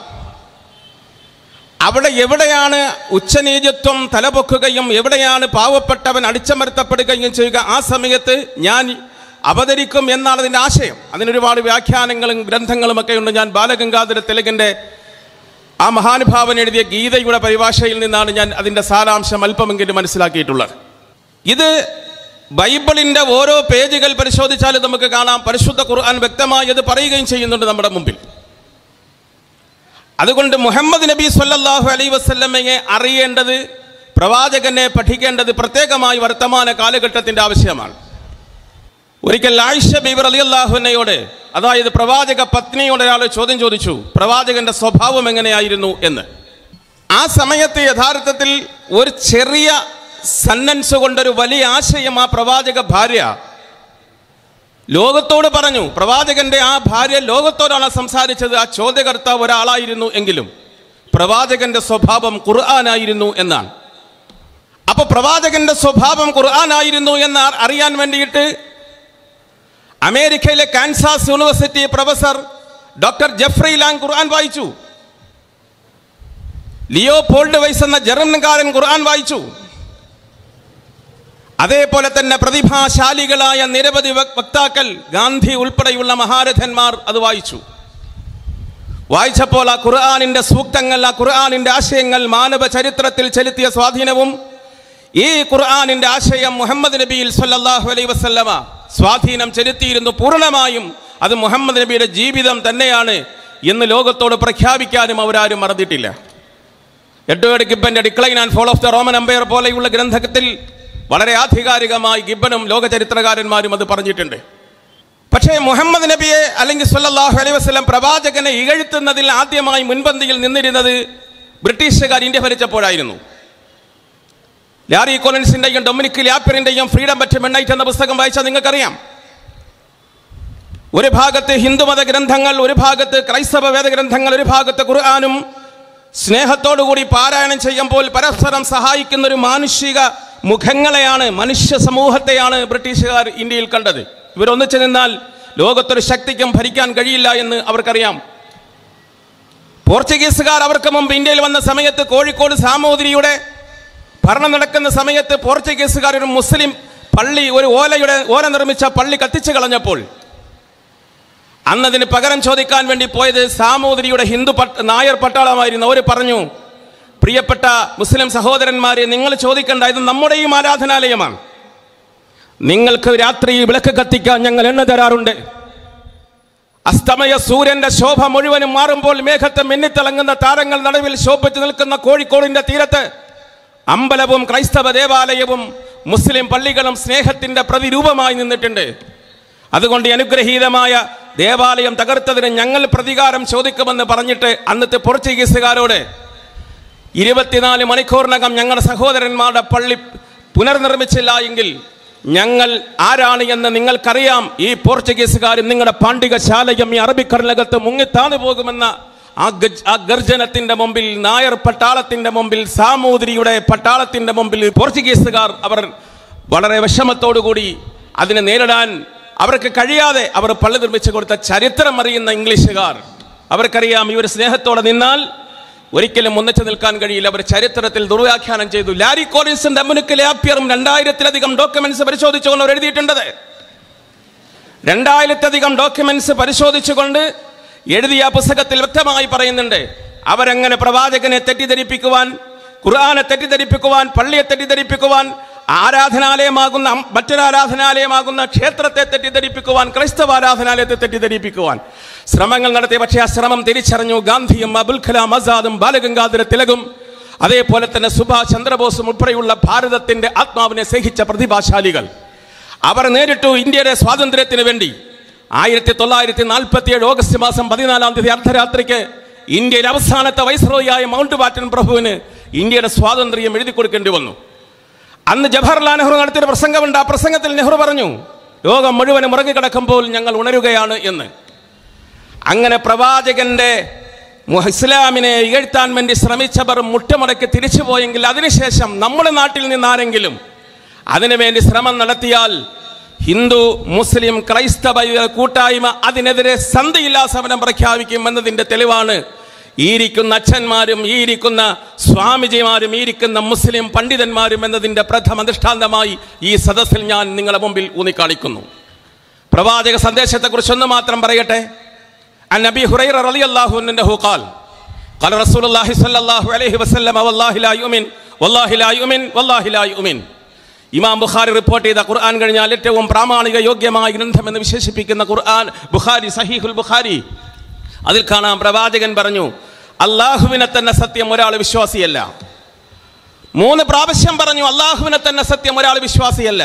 അവിടെ എവിടെയാണ് ഉച്ചനീചത്വം തലപൊക്കുകയും എവിടെയാണ് പാവപ്പെട്ടവൻ അടിച്ചമർത്തപ്പെടുകയും ചെയ്യുക ആ സമയത്ത് ഞാൻ അവതരിക്കും എന്നാണ് അതിൻ്റെ ആശയം അതിനൊരുപാട് വ്യാഖ്യാനങ്ങളും ഗ്രന്ഥങ്ങളും ഒക്കെ ഉണ്ട് ഞാൻ ബാലഗംഗാധര തിലകൻ്റെ ആ മഹാനുഭാവൻ എഴുതിയ ഗീതയുടെ പരിഭാഷയിൽ നിന്നാണ് ഞാൻ അതിൻ്റെ സാരാംശം അല്പമെങ്കിലും മനസ്സിലാക്കിയിട്ടുള്ളത് ഇത് ബൈബിളിൻ്റെ ഓരോ പേജുകൾ പരിശോധിച്ചാൽ നമുക്ക് കാണാം പരിശുദ്ധ ഖുർആൻ വ്യക്തമായി അത് പറയുകയും ചെയ്യുന്നുണ്ട് നമ്മുടെ മുമ്പിൽ അതുകൊണ്ട് മുഹമ്മദ് നബി സല്ലല്ലാഹു അലൈ വസല്ലമയെ അറിയേണ്ടത് പ്രവാചകനെ പഠിക്കേണ്ടത് പ്രത്യേകമായി വർത്തമാന കാലഘട്ടത്തിൻ്റെ ആവശ്യമാണ് ഒരിക്കൽ ആയിഷ ബീബർ അലി അള്ളാഹുനയോട് അതായത് പ്രവാചക പത്നിയോട് ഒരാൾ ചോദ്യം ചോദിച്ചു പ്രവാചകന്റെ സ്വഭാവം എങ്ങനെയായിരുന്നു എന്ന് ആ സമയത്ത് യഥാർത്ഥത്തിൽ ഒരു ചെറിയ സന്നൻസ് കൊണ്ടൊരു വലിയ ആശയം ആ പ്രവാചക ഭാര്യ ലോകത്തോട് പറഞ്ഞു പ്രവാചകന്റെ ആ ഭാര്യ ലോകത്തോടാണ് സംസാരിച്ചത് ആ ചോദ്യകർത്താവ് ഒരാളായിരുന്നു എങ്കിലും പ്രവാചകന്റെ സ്വഭാവം ഖുർആനായിരുന്നു എന്നാണ് അപ്പൊ പ്രവാചകന്റെ സ്വഭാവം ഖുർആനായിരുന്നു എന്ന് അ- അറിയാൻ വേണ്ടിയിട്ട് അമേരിക്കയിലെ Kansas university professor doctor Jeffrey Lang ഖുർആൻ വായിച്ചു ലിയോ പോൾഡ് വൈസ് എന്ന ജർമ്മൻകാരൻ ഖുർആൻ വായിച്ചു അതേപോലെ തന്നെ പ്രതിഭാശാലികളായ നിരവധി വക്- വക്താക്കൾ ഗാന്ധി ഉൾപ്പെടെയുള്ള മഹാരഥന്മാർ അത് വായിച്ചു വായിച്ചപ്പോൾ ആ ഖുർആാനിൻ്റെ സൂക്തങ്ങൾ ആ ഖുർആാനിൻ്റെ ആശയങ്ങൾ മാനവ ചരിത്രത്തിൽ ചെലുത്തിയ സ്വാധീനവും ഈ ഖുർആാനിൻ്റെ ആശയം മുഹമ്മദ് നബിയിൽ സല്ലല്ലാഹു അലൈഹി വസല്ലമ സ്വാധീനം ചെലുത്തിയിരുന്നു പൂർണ്ണമായും അത് മുഹമ്മദ് നബിയുടെ ജീവിതം തന്നെയാണ് എന്ന് ലോകത്തോട് പ്രഖ്യാപിക്കാനും അവരാരും മറന്നിട്ടില്ല എഡ്വേർഡ് ഗിബന്റെ Decline and Fall of the Roman Empire പോലെയുള്ള ഗ്രന്ഥത്തിൽ വളരെ ആധികാരികമായി ഗിബനും ലോക ചരിത്രകാരന്മാരും അത് പറഞ്ഞിട്ടുണ്ട് പക്ഷേ മുഹമ്മദ് നബിയെ അല്ലെങ്കിൽ സല്ലല്ലാഹു അലൈഹി വസല്ലം പ്രവാചകനെ ഇകഴ്ത്തുന്നതിൽ ആദ്യമായി മുൻപന്തിയിൽ നിന്നിരുന്നത് ബ്രിട്ടീഷുകാർ ഇന്ത്യ ഭരിച്ചപ്പോഴായിരുന്നു ലാരി കോലൻസിന്റെയും ഡൊമിനിക് ലാപ്പിറിന്റെയും ഫ്രീഡം ബറ്റ് മിഡ്നൈറ്റ് എന്ന പുസ്തകം വായിച്ചാൽ നിങ്ങൾക്കറിയാം ഒരു ഭാഗത്ത് ഹിന്ദുമത ഗ്രന്ഥങ്ങൾ ഒരു ഭാഗത്ത് ക്രൈസ്തവ വേദഗ്രന്ഥങ്ങൾ ഒരു ഭാഗത്ത് ഖുർആാനും സ്നേഹത്തോടുകൂടി പാരായണം ചെയ്യുമ്പോൾ പരസ്പരം സഹായിക്കുന്ന ഒരു മാനുഷിക മുഖങ്ങളെയാണ് മനുഷ്യ സമൂഹത്തെയാണ് ബ്രിട്ടീഷുകാർ ഇന്ത്യയിൽ കണ്ടത് ഇവരൊന്നിച്ചു നിന്നാൽ ലോകത്തൊരു ശക്തിക്കും ഭരിക്കാൻ കഴിയില്ല എന്ന് അവർക്കറിയാം പോർച്ചുഗീസുകാർ അവർക്ക് മുമ്പ് ഇന്ത്യയിൽ വന്ന സമയത്ത് കോഴിക്കോട് സാമൂതിരിയുടെ ഭരണം നടക്കുന്ന സമയത്ത് പോർച്ചുഗീസുകാർ ഒരു മുസ്ലിം പള്ളി ഒരു ഓലയുടെ ഓല നിർമ്മിച്ച പള്ളി കത്തിച്ചു കളഞ്ഞപ്പോൾ അന്നതിന് പകരം ചോദിക്കാൻ വേണ്ടി പോയത് സാമൂതിരിയുടെ ഹിന്ദു പട്ട നായർ പട്ടാളമായിരുന്നു അവർ പറഞ്ഞു പ്രിയപ്പെട്ട മുസ്ലിം സഹോദരന്മാരെ നിങ്ങൾ ചോദിക്കേണ്ട ഇത് നമ്മുടെയും ആരാധനാലയമാണ് നിങ്ങൾക്ക് രാത്രി വിളക്ക് കത്തിക്കാൻ ഞങ്ങൾ എണ്ണ തരാറുണ്ട് അസ്തമയ സൂര്യന്റെ ശോഭ മുഴുവനും മാറുമ്പോൾ മേഘത്തെ മിന്നിത്തിളങ്ങുന്ന താരങ്ങൾ നടുവിൽ ശോഭിച്ചു നിൽക്കുന്ന കോഴിക്കോടിന്റെ തീരത്ത് അമ്പലവും ക്രൈസ്തവ ദേവാലയവും മുസ്ലിം പള്ളികളും സ്നേഹത്തിന്റെ പ്രതിരൂപമായി നിന്നിട്ടുണ്ട് അതുകൊണ്ട് ഈ അനുഗ്രഹീതമായ ദേവാലയം തകർത്തതിന് ഞങ്ങൾ പ്രതികാരം ചോദിക്കുമെന്ന് പറഞ്ഞിട്ട് അന്നത്തെ പോർച്ചുഗീസുകാരോട് ഇരുപത്തിനാല് മണിക്കൂറിനകം ഞങ്ങളുടെ സഹോദരന്മാരുടെ പള്ളി പുനർനിർമ്മിച്ചില്ല എങ്കിൽ ഞങ്ങൾ ആരാണ് എന്ന് നിങ്ങൾക്കറിയാം ഈ പോർച്ചുഗീസുകാരും നിങ്ങളുടെ പാണ്ഡികശാലയും ഈ അറബിക്കടലകത്ത് മുങ്ങിത്താന്നു പോകുമെന്ന ആ ഗജ് ആ ഗർജനത്തിന്റെ മുമ്പിൽ നായർ പട്ടാളത്തിന്റെ മുമ്പിൽ സാമൂതിരിയുടെ പട്ടാളത്തിന്റെ മുമ്പിൽ പോർച്ചുഗീസുകാർ അവർ വളരെ വിഷമത്തോടുകൂടി അതിനെ നേരിടാൻ അവർക്ക് കഴിയാതെ അവർ പള്ളി നിർമ്മിച്ചു കൊടുത്ത ചരിത്രം അറിയുന്ന ഇംഗ്ലീഷുകാർ അവർക്കറിയാം ഇവർ സ്നേഹത്തോടെ നിന്നാൽ ഒരിക്കലും ഒന്നിച്ചു നിൽക്കാൻ കഴിയില്ല അവർ ചരിത്രത്തിൽ ദുർവ്യാഖ്യാനം ചെയ്തു ലാരി കോറിൻസും ഡെമുനുക്ക് ലാപ്പിയറും രണ്ടായിരത്തിലധികം ഡോക്യുമെന്റ്സ് പരിശോധിച്ചുകൊണ്ട് അവർ എഴുതിയിട്ടുണ്ടത് രണ്ടായിരത്തിലധികം ഡോക്യുമെന്റ്സ് പരിശോധിച്ചുകൊണ്ട് എഴുതിയ ആ പുസ്തകത്തിൽ വ്യക്തമായി പറയുന്നുണ്ട് അവരങ്ങനെ പ്രവാചകനെ തെറ്റിദ്ധരിപ്പിക്കുവാൻ ഖുർആനെ തെറ്റിദ്ധരിപ്പിക്കുവാൻ പള്ളിയെ തെറ്റിദ്ധരിപ്പിക്കുവാൻ ആരാധനാലയമാകുന്ന അം- മറ്റൊരു ആരാധനാലയമാകുന്ന ക്ഷേത്രത്തെ തെറ്റിദ്ധരിപ്പിക്കുവാൻ ക്രൈസ്തവ ആരാധനാലയത്തെ തെറ്റിദ്ധരിപ്പിക്കുവാൻ ശ്രമങ്ങൾ നടത്തി പക്ഷേ ആ ശ്രമം തിരിച്ചറിഞ്ഞു ഗാന്ധിയും അബുൽ കലാം ആസാദും ബാലഗംഗാധര തിലകും അതേപോലെ തന്നെ സുഭാഷ് ചന്ദ്രബോസും ഉൾപ്പെടെയുള്ള ഭാരതത്തിന്റെ ആത്മാവിനെ സ്നേഹിച്ച പ്രതിഭാശാലികൾ അവർ നേരിട്ടു ഇന്ത്യയുടെ സ്വാതന്ത്ര്യത്തിന് വേണ്ടി ആയിരത്തി തൊള്ളായിരത്തി നാൽപ്പത്തി ഏഴ് ഓഗസ്റ്റ് മാസം പതിനാലാം തീയതി അർദ്ധരാത്രിക്ക് ഇന്ത്യയിലെ അവസാനത്തെ വൈസ്രോയായ മൗണ്ട് ബാറ്റൻ പ്രഭുവിന് ഇന്ത്യയുടെ സ്വാതന്ത്ര്യം എഴുതി കൊടുക്കേണ്ടി വന്നു അന്ന് ജവഹർലാൽ നെഹ്റു നടത്തിയൊരു പ്രസംഗമുണ്ട് ആ പ്രസംഗത്തിൽ നെഹ്റു പറഞ്ഞു ലോകം മുഴുവനും ഉറങ്ങിക്കിടക്കുമ്പോൾ ഞങ്ങൾ ഉണരുകയാണ് എന്ന് അങ്ങനെ പ്രവാചകന്റെ മുഹ- ഇസ്ലാമിനെ ഇകഴ്ത്താൻ വേണ്ടി ശ്രമിച്ചവർ മുട്ടമടക്കി തിരിച്ചു പോയെങ്കിൽ അതിനുശേഷം നമ്മുടെ നാട്ടിൽ നിന്നാരെങ്കിലും അതിനുവേണ്ടി ശ്രമം നടത്തിയാൽ ഹിന്ദു മുസ്ലിം ക്രൈസ്തവ കൂട്ടായ്മ അതിനെതിരെ സന്ധിയില്ലാ സമരം പ്രഖ്യാപിക്കും എന്നതിൻ്റെ തെളിവാണ് ഈ ഇരിക്കുന്ന അച്ഛന്മാരും ഈ ഇരിക്കുന്ന സ്വാമിജിമാരും ഈ ഇരിക്കുന്ന മുസ്ലിം പണ്ഡിതന്മാരും എന്നതിൻ്റെ പ്രഥമ ദൃഷ്ടാന്തമായി ഈ സദസ്സിൽ ഞാൻ നിങ്ങളുടെ മുമ്പിൽ ഊന്നിക്കാണിക്കുന്നു പ്രവാചക സന്ദേശത്തെക്കുറിച്ചൊന്ന് മാത്രം പറയട്ടെ عن ابي هريره رضي الله عنه قال قال رسول الله صلى الله عليه وسلم والله لا يؤمن والله لا يؤمن والله لا يؤمن ഇമാം ബുഖാരി റിപ്പോർട്ട് ചെയ്ത ഖുർആൻ കഴിഞ്ഞാൽ ഏറ്റവും പ്രാമാണിക യോഗ്യമായ ഗ്രന്ഥം എന്ന് വിശേഷിപ്പിക്കുന്ന ഖുർആൻ ബുഖാരി സഹീഹുൽ ബുഖാരി അതിൽ കാണാം പ്രവാചകൻ പറഞ്ഞു അള്ളാഹുവിനെ തന്നെ സത്യം ഒരാൾ വിശ്വാസിയല്ല മൂന്ന് പ്രാവശ്യം പറഞ്ഞു അള്ളാഹുവിനെ തന്നെ സത്യം ഒരാൾ വിശ്വാസിയല്ല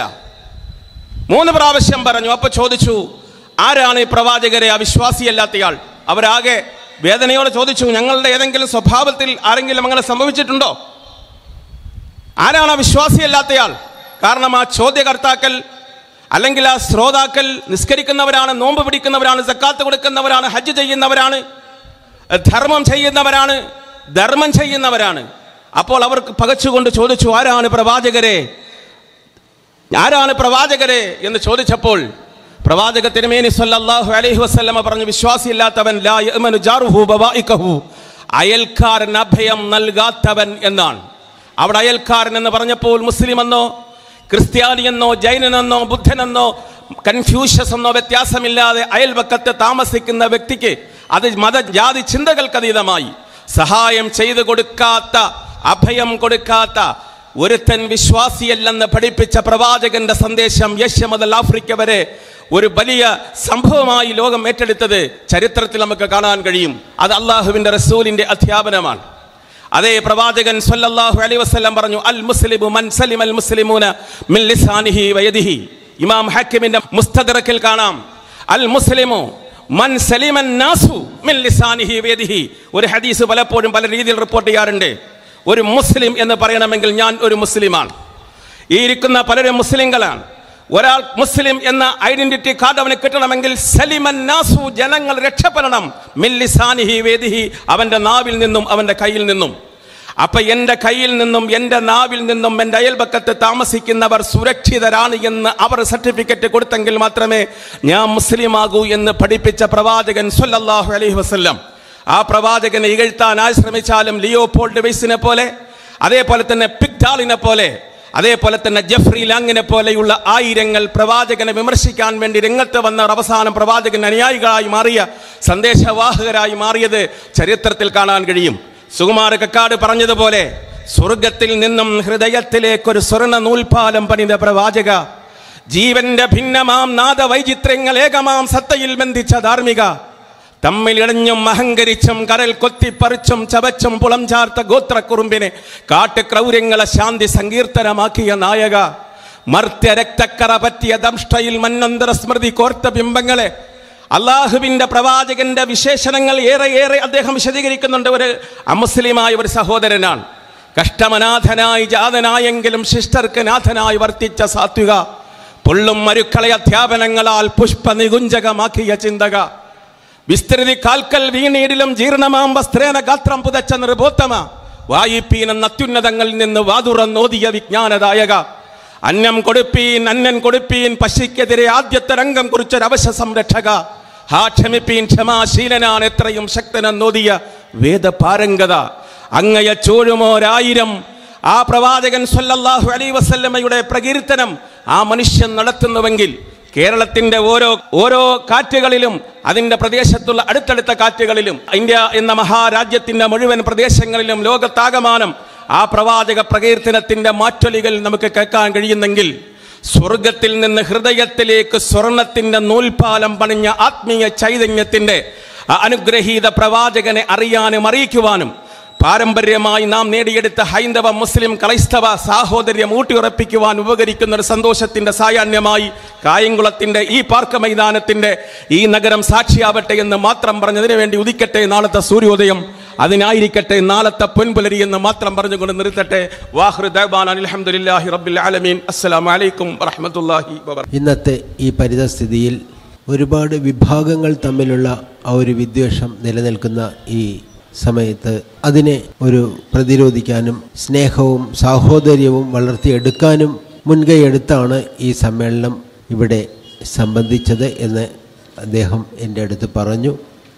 മൂന്ന് പ്രാവശ്യം പറഞ്ഞു അപ്പൊ ചോദിച്ചു ആരാണ് ഈ പ്രവാചകരെ അവിശ്വാസിയല്ലാത്തയാൾ അവരാകെ വേദനയോടെ ചോദിച്ചു ഞങ്ങളുടെ ഏതെങ്കിലും സ്വഭാവത്തിൽ ആരെങ്കിലും അങ്ങനെ സംഭവിച്ചിട്ടുണ്ടോ ആരാണ് അവിശ്വാസിയല്ലാത്തയാൾ കാരണം ആ ചോദ്യകർത്താക്കൾ അല്ലെങ്കിൽ ആ ശ്രോതാക്കൾ നിസ്കരിക്കുന്നവരാണ് നോമ്പ് പിടിക്കുന്നവരാണ് സക്കാത്ത് കൊടുക്കുന്നവരാണ് ഹജ്ജ് ചെയ്യുന്നവരാണ് ധർമ്മം ചെയ്യുന്നവരാണ് ധർമ്മം ചെയ്യുന്നവരാണ് അപ്പോൾ അവർക്ക് പകച്ചുകൊണ്ട് ചോദിച്ചു ആരാണ് പ്രവാചകരെ ആരാണ് പ്രവാചകരെ എന്ന് ചോദിച്ചപ്പോൾ പ്രവാചക തിരുമേനി സല്ലല്ലാഹു അലൈഹി വസല്ലമ പറഞ്ഞു വിശ്വാസിയില്ലാത്തവൻ ലാ യഅ്മനു ജാറുഹു ബവായികഹു അയൽക്കാരൻ അഭയം നൽകാത്തവൻ എന്നാണ് അവിടെ അയൽക്കാരൻ എന്ന് പറഞ്ഞപ്പോൾ മുസ്ലിം എന്നോ ക്രിസ്ത്യാനിയെന്നോ ജൈനനെന്നോ ബുദ്ധനെന്നോ കൺഫ്യൂഷ്യസ് എന്നോ വ്യത്യാസമില്ലാതെ അയൽവക്കത്ത് താമസിക്കുന്ന വ്യക്തിക്ക് അത് മത ജാതി ചിന്തകൾക്കതീതമായി സഹായം ചെയ്തു കൊടുക്കാത്ത അഭയം കൊടുക്കാത്ത ഒരുത്തൻ വിശ്വാസിയല്ലെന്ന് പഠിപ്പിച്ച പ്രവാചകന്റെ സന്ദേശം യേശു മുതൽ ആഫ്രിക്ക വരെ ഒരു വലിയ സംഭവമായി ലോകം ഏറ്റെടുത്തത് ചരിത്രത്തിൽ നമുക്ക് കാണാൻ കഴിയും അത് അള്ളാഹുവിന്റെ റസൂലിന്റെ അധ്യാപനമാണ് അതേ പ്രവാചകൻ സല്ലല്ലാഹു അലൈഹി വസല്ലം പറഞ്ഞു അൽ മുസ്ലിമു മൻ സലിമ അൽ മുസ്ലിമൂന മിൻ ലിസാനിഹി വയദിഹി ഇമാം ഹക്കിമിന്റെ മുസ്തദറക്കിൽ കാണാം അൽ മുസ്ലിമു മൻ സലിമൻ നാസു മിൻ ലിസാനിഹി വയദിഹി ഒരു ഹദീസ് പലപ്പോഴും പല രീതിയിൽ റിപ്പോർട്ട് ചെയ്യാറുണ്ട് ഒരു മുസ്ലിം എന്ന് പറയണമെങ്കിൽ ഞാൻ ഒരു മുസ്ലിമാണ് ഈ ഇരിക്കുന്ന പലരും മുസ്ലിങ്ങളാണ് ഒരാൾ മുസ്ലിം എന്ന ഐഡന്റിറ്റി കാർഡ് അവന് കിട്ടണമെങ്കിൽ സലിമൻ നാസു ജനങ്ങൾ രക്ഷപ്പെടണം മില്ലിസാനിഹി വേദിഹി അവന്റെ നാവിൽ നിന്നും അവന്റെ കയ്യിൽ നിന്നും അപ്പൊ എൻ്റെ കയ്യിൽ നിന്നും എൻ്റെ നാവിൽ നിന്നും എൻ്റെ അയൽപക്കത്ത് താമസിക്കുന്നവർ സുരക്ഷിതരാണ് എന്ന് അവർ സർട്ടിഫിക്കറ്റ് കൊടുത്തെങ്കിൽ മാത്രമേ ഞാൻ മുസ്ലിം ആകൂ എന്ന് പഠിപ്പിച്ച പ്രവാചകൻ സല്ലല്ലാഹു അലൈഹി വസല്ലം ആ പ്രവാചകനെ ഇകഴ്ത്താനായി ശ്രമിച്ചാലും ലിയോ പോൾ ഡിവൈസിനെ പോലെ അതേപോലെ തന്നെ പിക്ടാളിനെ പോലെ അതേപോലെ തന്നെ ജെഫ്രി ലാങ്ങിനെ പോലെയുള്ള ആയിരങ്ങൾ പ്രവാചകനെ വിമർശിക്കാൻ വേണ്ടി രംഗത്ത് വന്നവർ അവസാനം പ്രവാചകൻ അനുയായികളായി മാറിയ സന്ദേശവാഹകരായി മാറിയത് ചരിത്രത്തിൽ കാണാൻ കഴിയും സുകുമാര കക്കാട് പറഞ്ഞതുപോലെ സ്വർഗത്തിൽ നിന്നും ഹൃദയത്തിലേക്കൊരു സ്വർണ്ണ നൂൽപാലം പണിത പ്രവാചക ജീവന്റെ ഭിന്നമാം നാദവൈചിത്രങ്ങൾ ഏകമാം സത്തയിൽ ബന്ധിച്ച ധാർമ്മിക തമ്മിലിടഞ്ഞും അഹങ്കരിച്ചും കരൽ കൊത്തിപ്പറിച്ചും ചവച്ചും പുളം ചാർത്ത ഗോത്രക്കുറുമ്പിനെ കാട്ടുക്രൗര്യങ്ങളെ ശാന്തി സങ്കീർത്തനമാക്കിയ നായക മർത്യ രക്തക്കറ പറ്റിയ ദംഷ്ടയിൽ മന്നന്തര സ്മൃതി കോർത്ത ബിംബങ്ങളെ അള്ളാഹുവിന്റെ പ്രവാചകന്റെ വിശേഷണങ്ങൾ ഏറെ ഏറെ അദ്ദേഹം വിശദീകരിക്കുന്നുണ്ട് ഒരു അമുസ്ലിമായ ഒരു സഹോദരനാണ് കഷ്ടമനാഥനായി ജാതനായെങ്കിലും ശിഷ്ടർക്ക് നാഥനായി വർത്തിച്ച സാത്വിക പൊള്ളും മരുക്കളെ അധ്യാപനങ്ങളാൽ പുഷ്പ നികുഞ്ചകമാക്കിയ ചിന്തക വിസ്തൃതി കാൽക്കൽ വീണീടിലും ജീർണമാം വസ്ത്രേന ഗാത്രം പുതച്ച നിർബോത്തമ വായിപ്പീൻ എന്ന അത്യുന്നതങ്ങളിൽ നിന്ന് വാതുറന്നോതിയ വിജ്ഞാനദായക അന്നം കൊടുപ്പീൻ അന്നൻ കൊടുപ്പീൻ പശിക്കെതിരെ ആദ്യത്തെ രംഗം കുറിച്ചൊരവശ സംരക്ഷക ഹാ ക്ഷമിപ്പീൻ ക്ഷമാശീലനാണ് എത്രയും ശക്തനെന്നോതിയ വേദപാരംഗത അങ്ങയ ചോഴുമോരായിരം ആ പ്രവാചകൻ സല്ലല്ലാഹു അലൈഹി വസല്ലമയുടെ പ്രകീർത്തനം ആ മനുഷ്യൻ നടത്തുന്നുവെങ്കിൽ കേരളത്തിന്റെ ഓരോ ഓരോ കാറ്റുകളിലും അതിന്റെ പ്രദേശത്തുള്ള അടുത്തടുത്ത കാറ്റുകളിലും ഇന്ത്യ എന്ന മഹാരാജ്യത്തിന്റെ മുഴുവൻ പ്രദേശങ്ങളിലും ലോകത്താകമാനം ആ പ്രവാചക പ്രകീർത്തനത്തിന്റെ മാറ്റൊലികൾ നമുക്ക് കേൾക്കാൻ കഴിയുന്നെങ്കിൽ സ്വർഗത്തിൽ നിന്ന് ഹൃദയത്തിലേക്ക് സ്വർണത്തിന്റെ നൂൽപാലം പണിഞ്ഞ ആത്മീയ ചൈതന്യത്തിന്റെ ആ അനുഗ്രഹീത പ്രവാചകനെ അറിയാനും അറിയിക്കുവാനും പാരമ്പര്യമായി നാം നേടിയെടുത്ത ഹൈന്ദവ മുസ്ലിം ക്രൈസ്തവ സാഹോദര്യം ഊട്ടിയുറപ്പിക്കുവാൻ ഉപകരിക്കുന്ന ഒരു സന്തോഷത്തിന്റെ സായാഹ്ന്യമായി കായംകുളത്തിന്റെ ഈ പാർക്ക് മൈതാനത്തിന്റെ ഈ നഗരം സാക്ഷിയാവട്ടെ എന്ന് മാത്രം പറഞ്ഞതിനു വേണ്ടി ഉദിക്കട്ടെ നാളത്തെ സൂര്യോദയം അതിനായിരിക്കട്ടെ നാളത്തെ പൊൻപുലരി എന്ന് മാത്രം പറഞ്ഞുകൊണ്ട് നിർത്തട്ടെ വാഹൃ ദൈബാൻ അലഹമുല്ലാഹി റബ്ബിൽ ആലമീൻ അസ്സലാമു അലൈക്കും വറഹ്മത്തുള്ളാഹി വബറകാതുഹു ഇന്നത്തെ ഈ പരിതസ്ഥിതിയിൽ ഒരുപാട് വിഭാഗങ്ങൾ തമ്മിലുള്ള ആ ഒരു വിദ്വേഷം നിലനിൽക്കുന്ന ഈ സമയത്ത് അതിനെ ഒരു പ്രതിരോധിക്കാനും സ്നേഹവും സാഹോദര്യവും വളർത്തിയെടുക്കാനും മുൻകൈയെടുത്താണ് ഈ സമ്മേളനം ഇവിടെ സംബന്ധിച്ചത് എന്ന് അദ്ദേഹം എൻ്റെ അടുത്ത് പറഞ്ഞു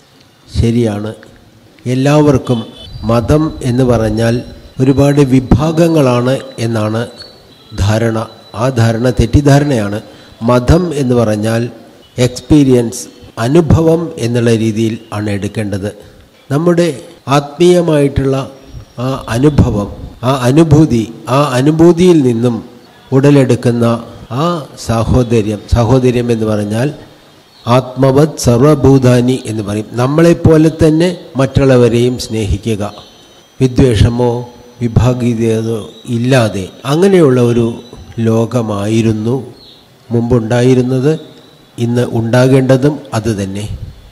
ശരിയാണ് എല്ലാവർക്കും മതം എന്ന് പറഞ്ഞാൽ ഒരുപാട് വിഭാഗങ്ങളാണ് എന്നാണ് ധാരണ ആ ധാരണ തെറ്റിദ്ധാരണയാണ് മതം എന്ന് പറഞ്ഞാൽ എക്സ്പീരിയൻസ് അനുഭവം എന്നുള്ള രീതിയിൽ ആണ് എടുക്കേണ്ടത് നമ്മുടെ ആത്മീയമായിട്ടുള്ള ആ അനുഭവം ആ അനുഭൂതി ആ അനുഭൂതിയിൽ നിന്നും ഉടലെടുക്കുന്ന ആ സാഹോദര്യം സാഹോദര്യം എന്ന് പറഞ്ഞാൽ ആത്മവത് സർവഭൂതാനി എന്ന് പറയും നമ്മളെപ്പോലെ തന്നെ മറ്റുള്ളവരെയും സ്നേഹിക്കുക വിദ്വേഷമോ വിഭാഗീയതയോ ഇല്ലാതെ അങ്ങനെയുള്ള ഒരു ലോകമായിരുന്നു മുമ്പുണ്ടായിരുന്നത് ഇന്ന് ഉണ്ടാകേണ്ടതും അതുതന്നെ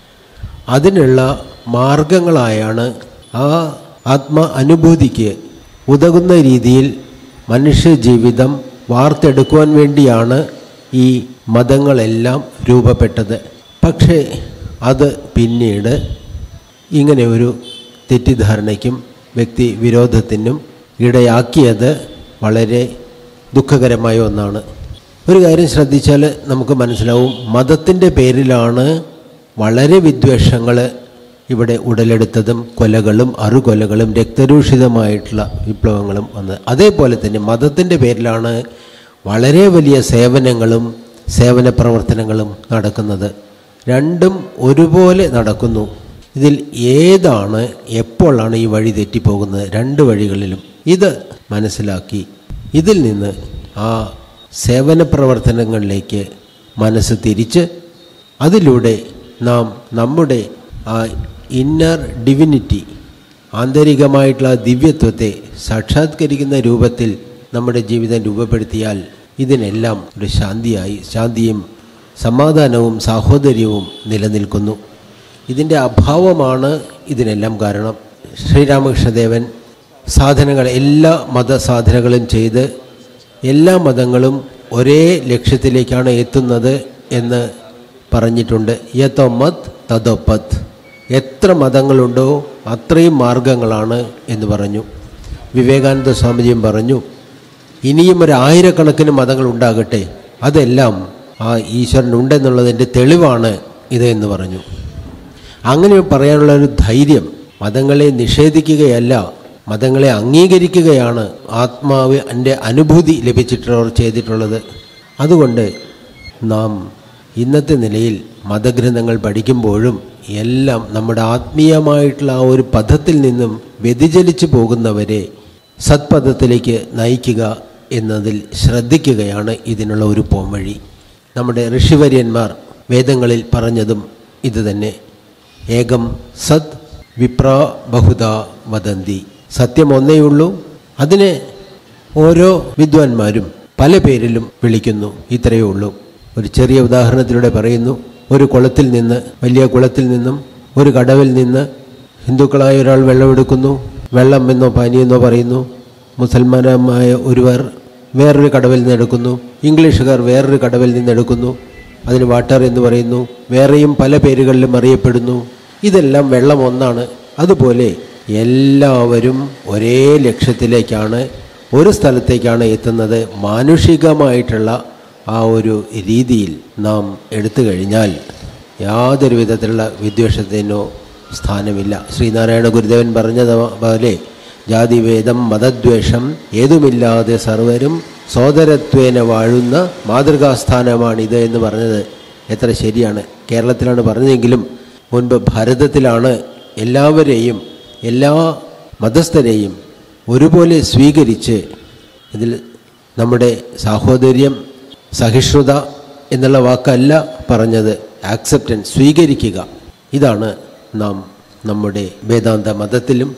അതിനുള്ള മാർഗങ്ങളായാണ് ആ ആത്മ അനുഭൂതിക്ക് ഉതകുന്ന രീതിയിൽ മനുഷ്യ ജീവിതം വാർത്തെടുക്കുവാൻ വേണ്ടിയാണ് ഈ മതങ്ങളെല്ലാം രൂപപ്പെട്ടത് പക്ഷേ അത് പിന്നീട് ഇങ്ങനെ ഒരു തെറ്റിദ്ധാരണയ്ക്കും വ്യക്തി വിരോധത്തിനും ഇടയാക്കിയത് വളരെ ദുഃഖകരമായ ഒന്നാണ് ഒരു കാര്യം ശ്രദ്ധിച്ചാൽ നമുക്ക് മനസ്സിലാവും മതത്തിൻ്റെ പേരിലാണ് വളരെ വിദ്വേഷങ്ങൾ ഇവിടെ ഉടലെടുത്തതും കൊലകളും അറുകൊലകളും രക്തരൂഷിതമായിട്ടുള്ള വിപ്ലവങ്ങളും വന്നത് അതേപോലെ തന്നെ മതത്തിൻ്റെ പേരിലാണ് വളരെ വലിയ സേവനങ്ങളും സേവന പ്രവർത്തനങ്ങളും നടക്കുന്നത് രണ്ടും ഒരുപോലെ നടക്കുന്നു ഇതിൽ ഏതാണ് എപ്പോഴാണ് ഈ വഴി തെറ്റിപ്പോകുന്നത് രണ്ട് വഴികളിലും ഇത് മനസ്സിലാക്കി ഇതിൽ നിന്ന് ആ സേവന പ്രവർത്തനങ്ങളിലേക്ക് മനസ്സ് തിരിച്ച് അതിലൂടെ നാം നമ്മുടെ ആ ഇന്നർ ഡിവിനിറ്റി ആന്തരികമായിട്ടുള്ള ദിവ്യത്വത്തെ സാക്ഷാത്കരിക്കുന്ന രൂപത്തിൽ നമ്മുടെ ജീവിതം രൂപപ്പെടുത്തിയാൽ ഇതിനെല്ലാം ഒരു ശാന്തിയായി ശാന്തിയും സമാധാനവും സാഹോദര്യവും നിലനിൽക്കുന്നു ഇതിൻ്റെ അഭാവമാണ് ഇതിനെല്ലാം കാരണം ശ്രീരാമകൃഷ്ണദേവൻ സാധനങ്ങൾ എല്ലാ മതസാധനങ്ങളും ചെയ്ത് എല്ലാ മതങ്ങളും ഒരേ ലക്ഷ്യത്തിലേക്കാണ് എത്തുന്നത് എന്ന് പറഞ്ഞിട്ടുണ്ട് യതൊമത് തതൊപ്പത് എത്ര മതങ്ങളുണ്ടോ അത്രയും മാർഗങ്ങളാണ് എന്ന് പറഞ്ഞു വിവേകാനന്ദ സ്വാമിജിയും പറഞ്ഞു ഇനിയും ഒരു ആയിരക്കണക്കിന് മതങ്ങൾ ഉണ്ടാകട്ടെ അതെല്ലാം ആ ഈശ്വരൻ ഉണ്ടെന്നുള്ളതിൻ്റെ തെളിവാണ് ഇത് എന്ന് പറഞ്ഞു അങ്ങനെ പറയാനുള്ള ഒരു ധൈര്യം മതങ്ങളെ നിഷേധിക്കുകയല്ല മതങ്ങളെ അംഗീകരിക്കുകയാണ് ആത്മാവ് എൻ്റെ അനുഭൂതി ലഭിച്ചിട്ടുള്ളവർ ചെയ്തിട്ടുള്ളത് അതുകൊണ്ട് നാം ഇന്നത്തെ നിലയിൽ മതഗ്രന്ഥങ്ങൾ പഠിക്കുമ്പോഴും എല്ലാം നമ്മുടെ ആത്മീയമായിട്ടുള്ള ആ ഒരു പദത്തിൽ നിന്നും വ്യതിചലിച്ചു പോകുന്നവരെ സത്പഥത്തിലേക്ക് നയിക്കുക എന്നതിൽ ശ്രദ്ധിക്കുകയാണ് ഇതിനുള്ള ഒരു പോംവഴി നമ്മുടെ ഋഷിവര്യന്മാർ വേദങ്ങളിൽ പറഞ്ഞതും ഇതുതന്നെ ഏകം സത് വിപ്ര ബഹുത വദന്തി സത്യം ഒന്നേയുള്ളൂ അതിനെ ഓരോ വിദ്വാൻമാരും പല പേരിലും വിളിക്കുന്നു ഇത്രയേ ഉള്ളൂ ഒരു ചെറിയ ഉദാഹരണത്തിലൂടെ പറയുന്നു ഒരു കുളത്തിൽ നിന്ന് വലിയ കുളത്തിൽ നിന്നും ഒരു കടവിൽ നിന്ന് ഹിന്ദുക്കളായ ഒരാൾ വെള്ളമെടുക്കുന്നു വെള്ളം എന്നോ പാനിയെന്നോ പറയുന്നു മുസൽമാനമായ ഒരുവർ വേറൊരു കടവിൽ നിന്ന് എടുക്കുന്നു ഇംഗ്ലീഷുകാർ വേറൊരു കടവിൽ നിന്ന് എടുക്കുന്നു അതിന് വാട്ടർ എന്ന് പറയുന്നു വേറെയും പല പേരുകളിലും അറിയപ്പെടുന്നു ഇതെല്ലാം വെള്ളം ഒന്നാണ് അതുപോലെ എല്ലാവരും ഒരേ ലക്ഷ്യത്തിലേക്കാണ് ഒരു സ്ഥലത്തേക്കാണ് എത്തുന്നത് മാനുഷികമായിട്ടുള്ള ആ ഒരു രീതിയിൽ നാം എടുത്തു കഴിഞ്ഞാൽ യാതൊരു വിധത്തിലുള്ള വിദ്വേഷത്തിനോ സ്ഥാനമില്ല ശ്രീനാരായണ ഗുരുദേവൻ പറഞ്ഞത് പോലെ ജാതിഭേദം മതദ്വേഷം ഏതുമില്ലാതെ സർവരും സോദരത്വേന വാഴുന്ന മാതൃകാസ്ഥാനമാണിത് എന്ന് പറഞ്ഞത് എത്ര ശരിയാണ് കേരളത്തിലാണ് പറഞ്ഞതെങ്കിലും മുൻപ് ഭാരതത്തിലാണ് എല്ലാവരെയും എല്ലാ മതസ്ഥരെയും ഒരുപോലെ സ്വീകരിച്ച് ഇതിൽ നമ്മുടെ സാഹോദര്യം സഹിഷ്ണുത എന്നുള്ള വാക്കല്ല പറഞ്ഞത് ആക്സെപ്റ്റൻസ് സ്വീകരിക്കുക ഇതാണ് നാം നമ്മുടെ വേദാന്ത മതത്തിലും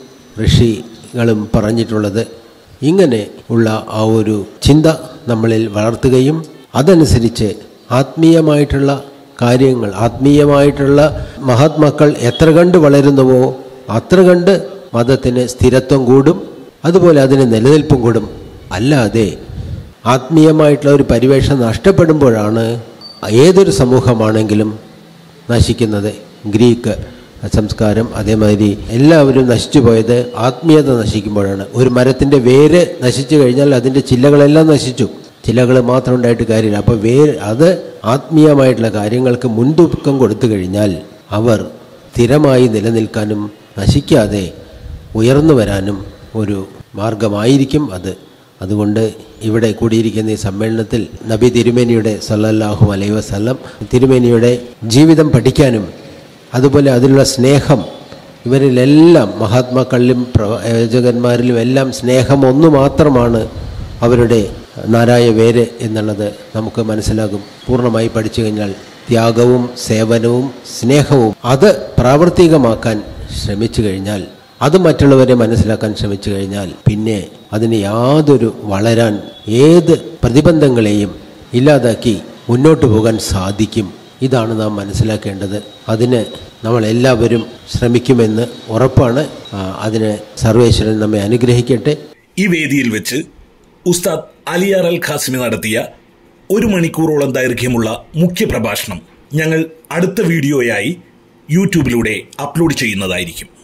ഋഷികളും പറഞ്ഞിട്ടുള്ളത് ഇങ്ങനെ ഉള്ള ആ ഒരു ചിന്ത നമ്മളിൽ വളർത്തുകയും അതനുസരിച്ച് ആത്മീയമായിട്ടുള്ള കാര്യങ്ങൾ ആത്മീയമായിട്ടുള്ള മഹാത്മാക്കൾ എത്ര കണ്ട് വളരുന്നുവോ അത്ര കണ്ട് മതത്തിന് സ്ഥിരത്വം കൂടും അതുപോലെ അതിന് നിലനിൽപ്പും കൂടും അല്ലാതെ ആത്മീയമായിട്ടുള്ള ഒരു പരിവേഷം നഷ്ടപ്പെടുമ്പോഴാണ് ഏതൊരു സമൂഹമാണെങ്കിലും നശിക്കുന്നത് ഗ്രീക്ക് സംസ്കാരം അതേമാതിരി എല്ലാവരും നശിച്ചു പോയത് ആത്മീയത നശിക്കുമ്പോഴാണ് ഒരു മരത്തിൻ്റെ വേര് നശിച്ചു കഴിഞ്ഞാൽ അതിൻ്റെ ചില്ലകളെല്ലാം നശിച്ചു ചില്ലകൾ മാത്രം ഉണ്ടായിട്ട് കാര്യമില്ല അപ്പോൾ വേര് അത് ആത്മീയമായിട്ടുള്ള കാര്യങ്ങൾക്ക് മുൻതൂക്കം കൊടുത്തു കഴിഞ്ഞാൽ അവർ സ്ഥിരമായി നിലനിൽക്കാനും നശിക്കാതെ ഉയർന്നു വരാനും ഒരു മാർഗമായിരിക്കും അത് അതുകൊണ്ട് ഇവിടെ കൂടിയിരിക്കുന്ന ഈ സമ്മേളനത്തിൽ നബി തിരുമേനിയുടെ സല്ലല്ലാഹു അലൈഹി വസല്ലം തിരുമേനിയുടെ ജീവിതം പഠിക്കാനും അതുപോലെ അതിലുള്ള സ്നേഹം ഇവരിലെല്ലാം മഹാത്മാക്കളിലും പ്രയോജകന്മാരിലും എല്ലാം സ്നേഹം ഒന്നു മാത്രമാണ് അവരുടെ നാരായ വേര് എന്നുള്ളത് നമുക്ക് മനസ്സിലാകും പൂർണ്ണമായി പഠിച്ചു കഴിഞ്ഞാൽ ത്യാഗവും സേവനവും സ്നേഹവും അത് പ്രാവർത്തികമാക്കാൻ ശ്രമിച്ചു കഴിഞ്ഞാൽ അത് മറ്റുള്ളവരെ മനസ്സിലാക്കാൻ ശ്രമിച്ചു കഴിഞ്ഞാൽ പിന്നെ അതിന് യാതൊരു വളരാൻ ഏത് പ്രതിബന്ധങ്ങളെയും ഇല്ലാതാക്കി മുന്നോട്ട് പോകാൻ സാധിക്കും ഇതാണ് നാം മനസ്സിലാക്കേണ്ടത് അതിന് നമ്മൾ എല്ലാവരും ശ്രമിക്കുമെന്ന് ഉറപ്പാണ് ആ, അതിന് സർവേശ്വരൻ നമ്മെ അനുഗ്രഹിക്കട്ടെ ഈ വേദിയിൽ വെച്ച് ഉസ്താദ് അലിയാർ അൽ ഖാസിമി നടത്തിയ ഒരു മണിക്കൂറോളം ദൈർഘ്യമുള്ള മുഖ്യ പ്രഭാഷണം ഞങ്ങൾ അടുത്ത വീഡിയോയായി യൂട്യൂബിലൂടെ അപ്ലോഡ് ചെയ്യുന്നതായിരിക്കും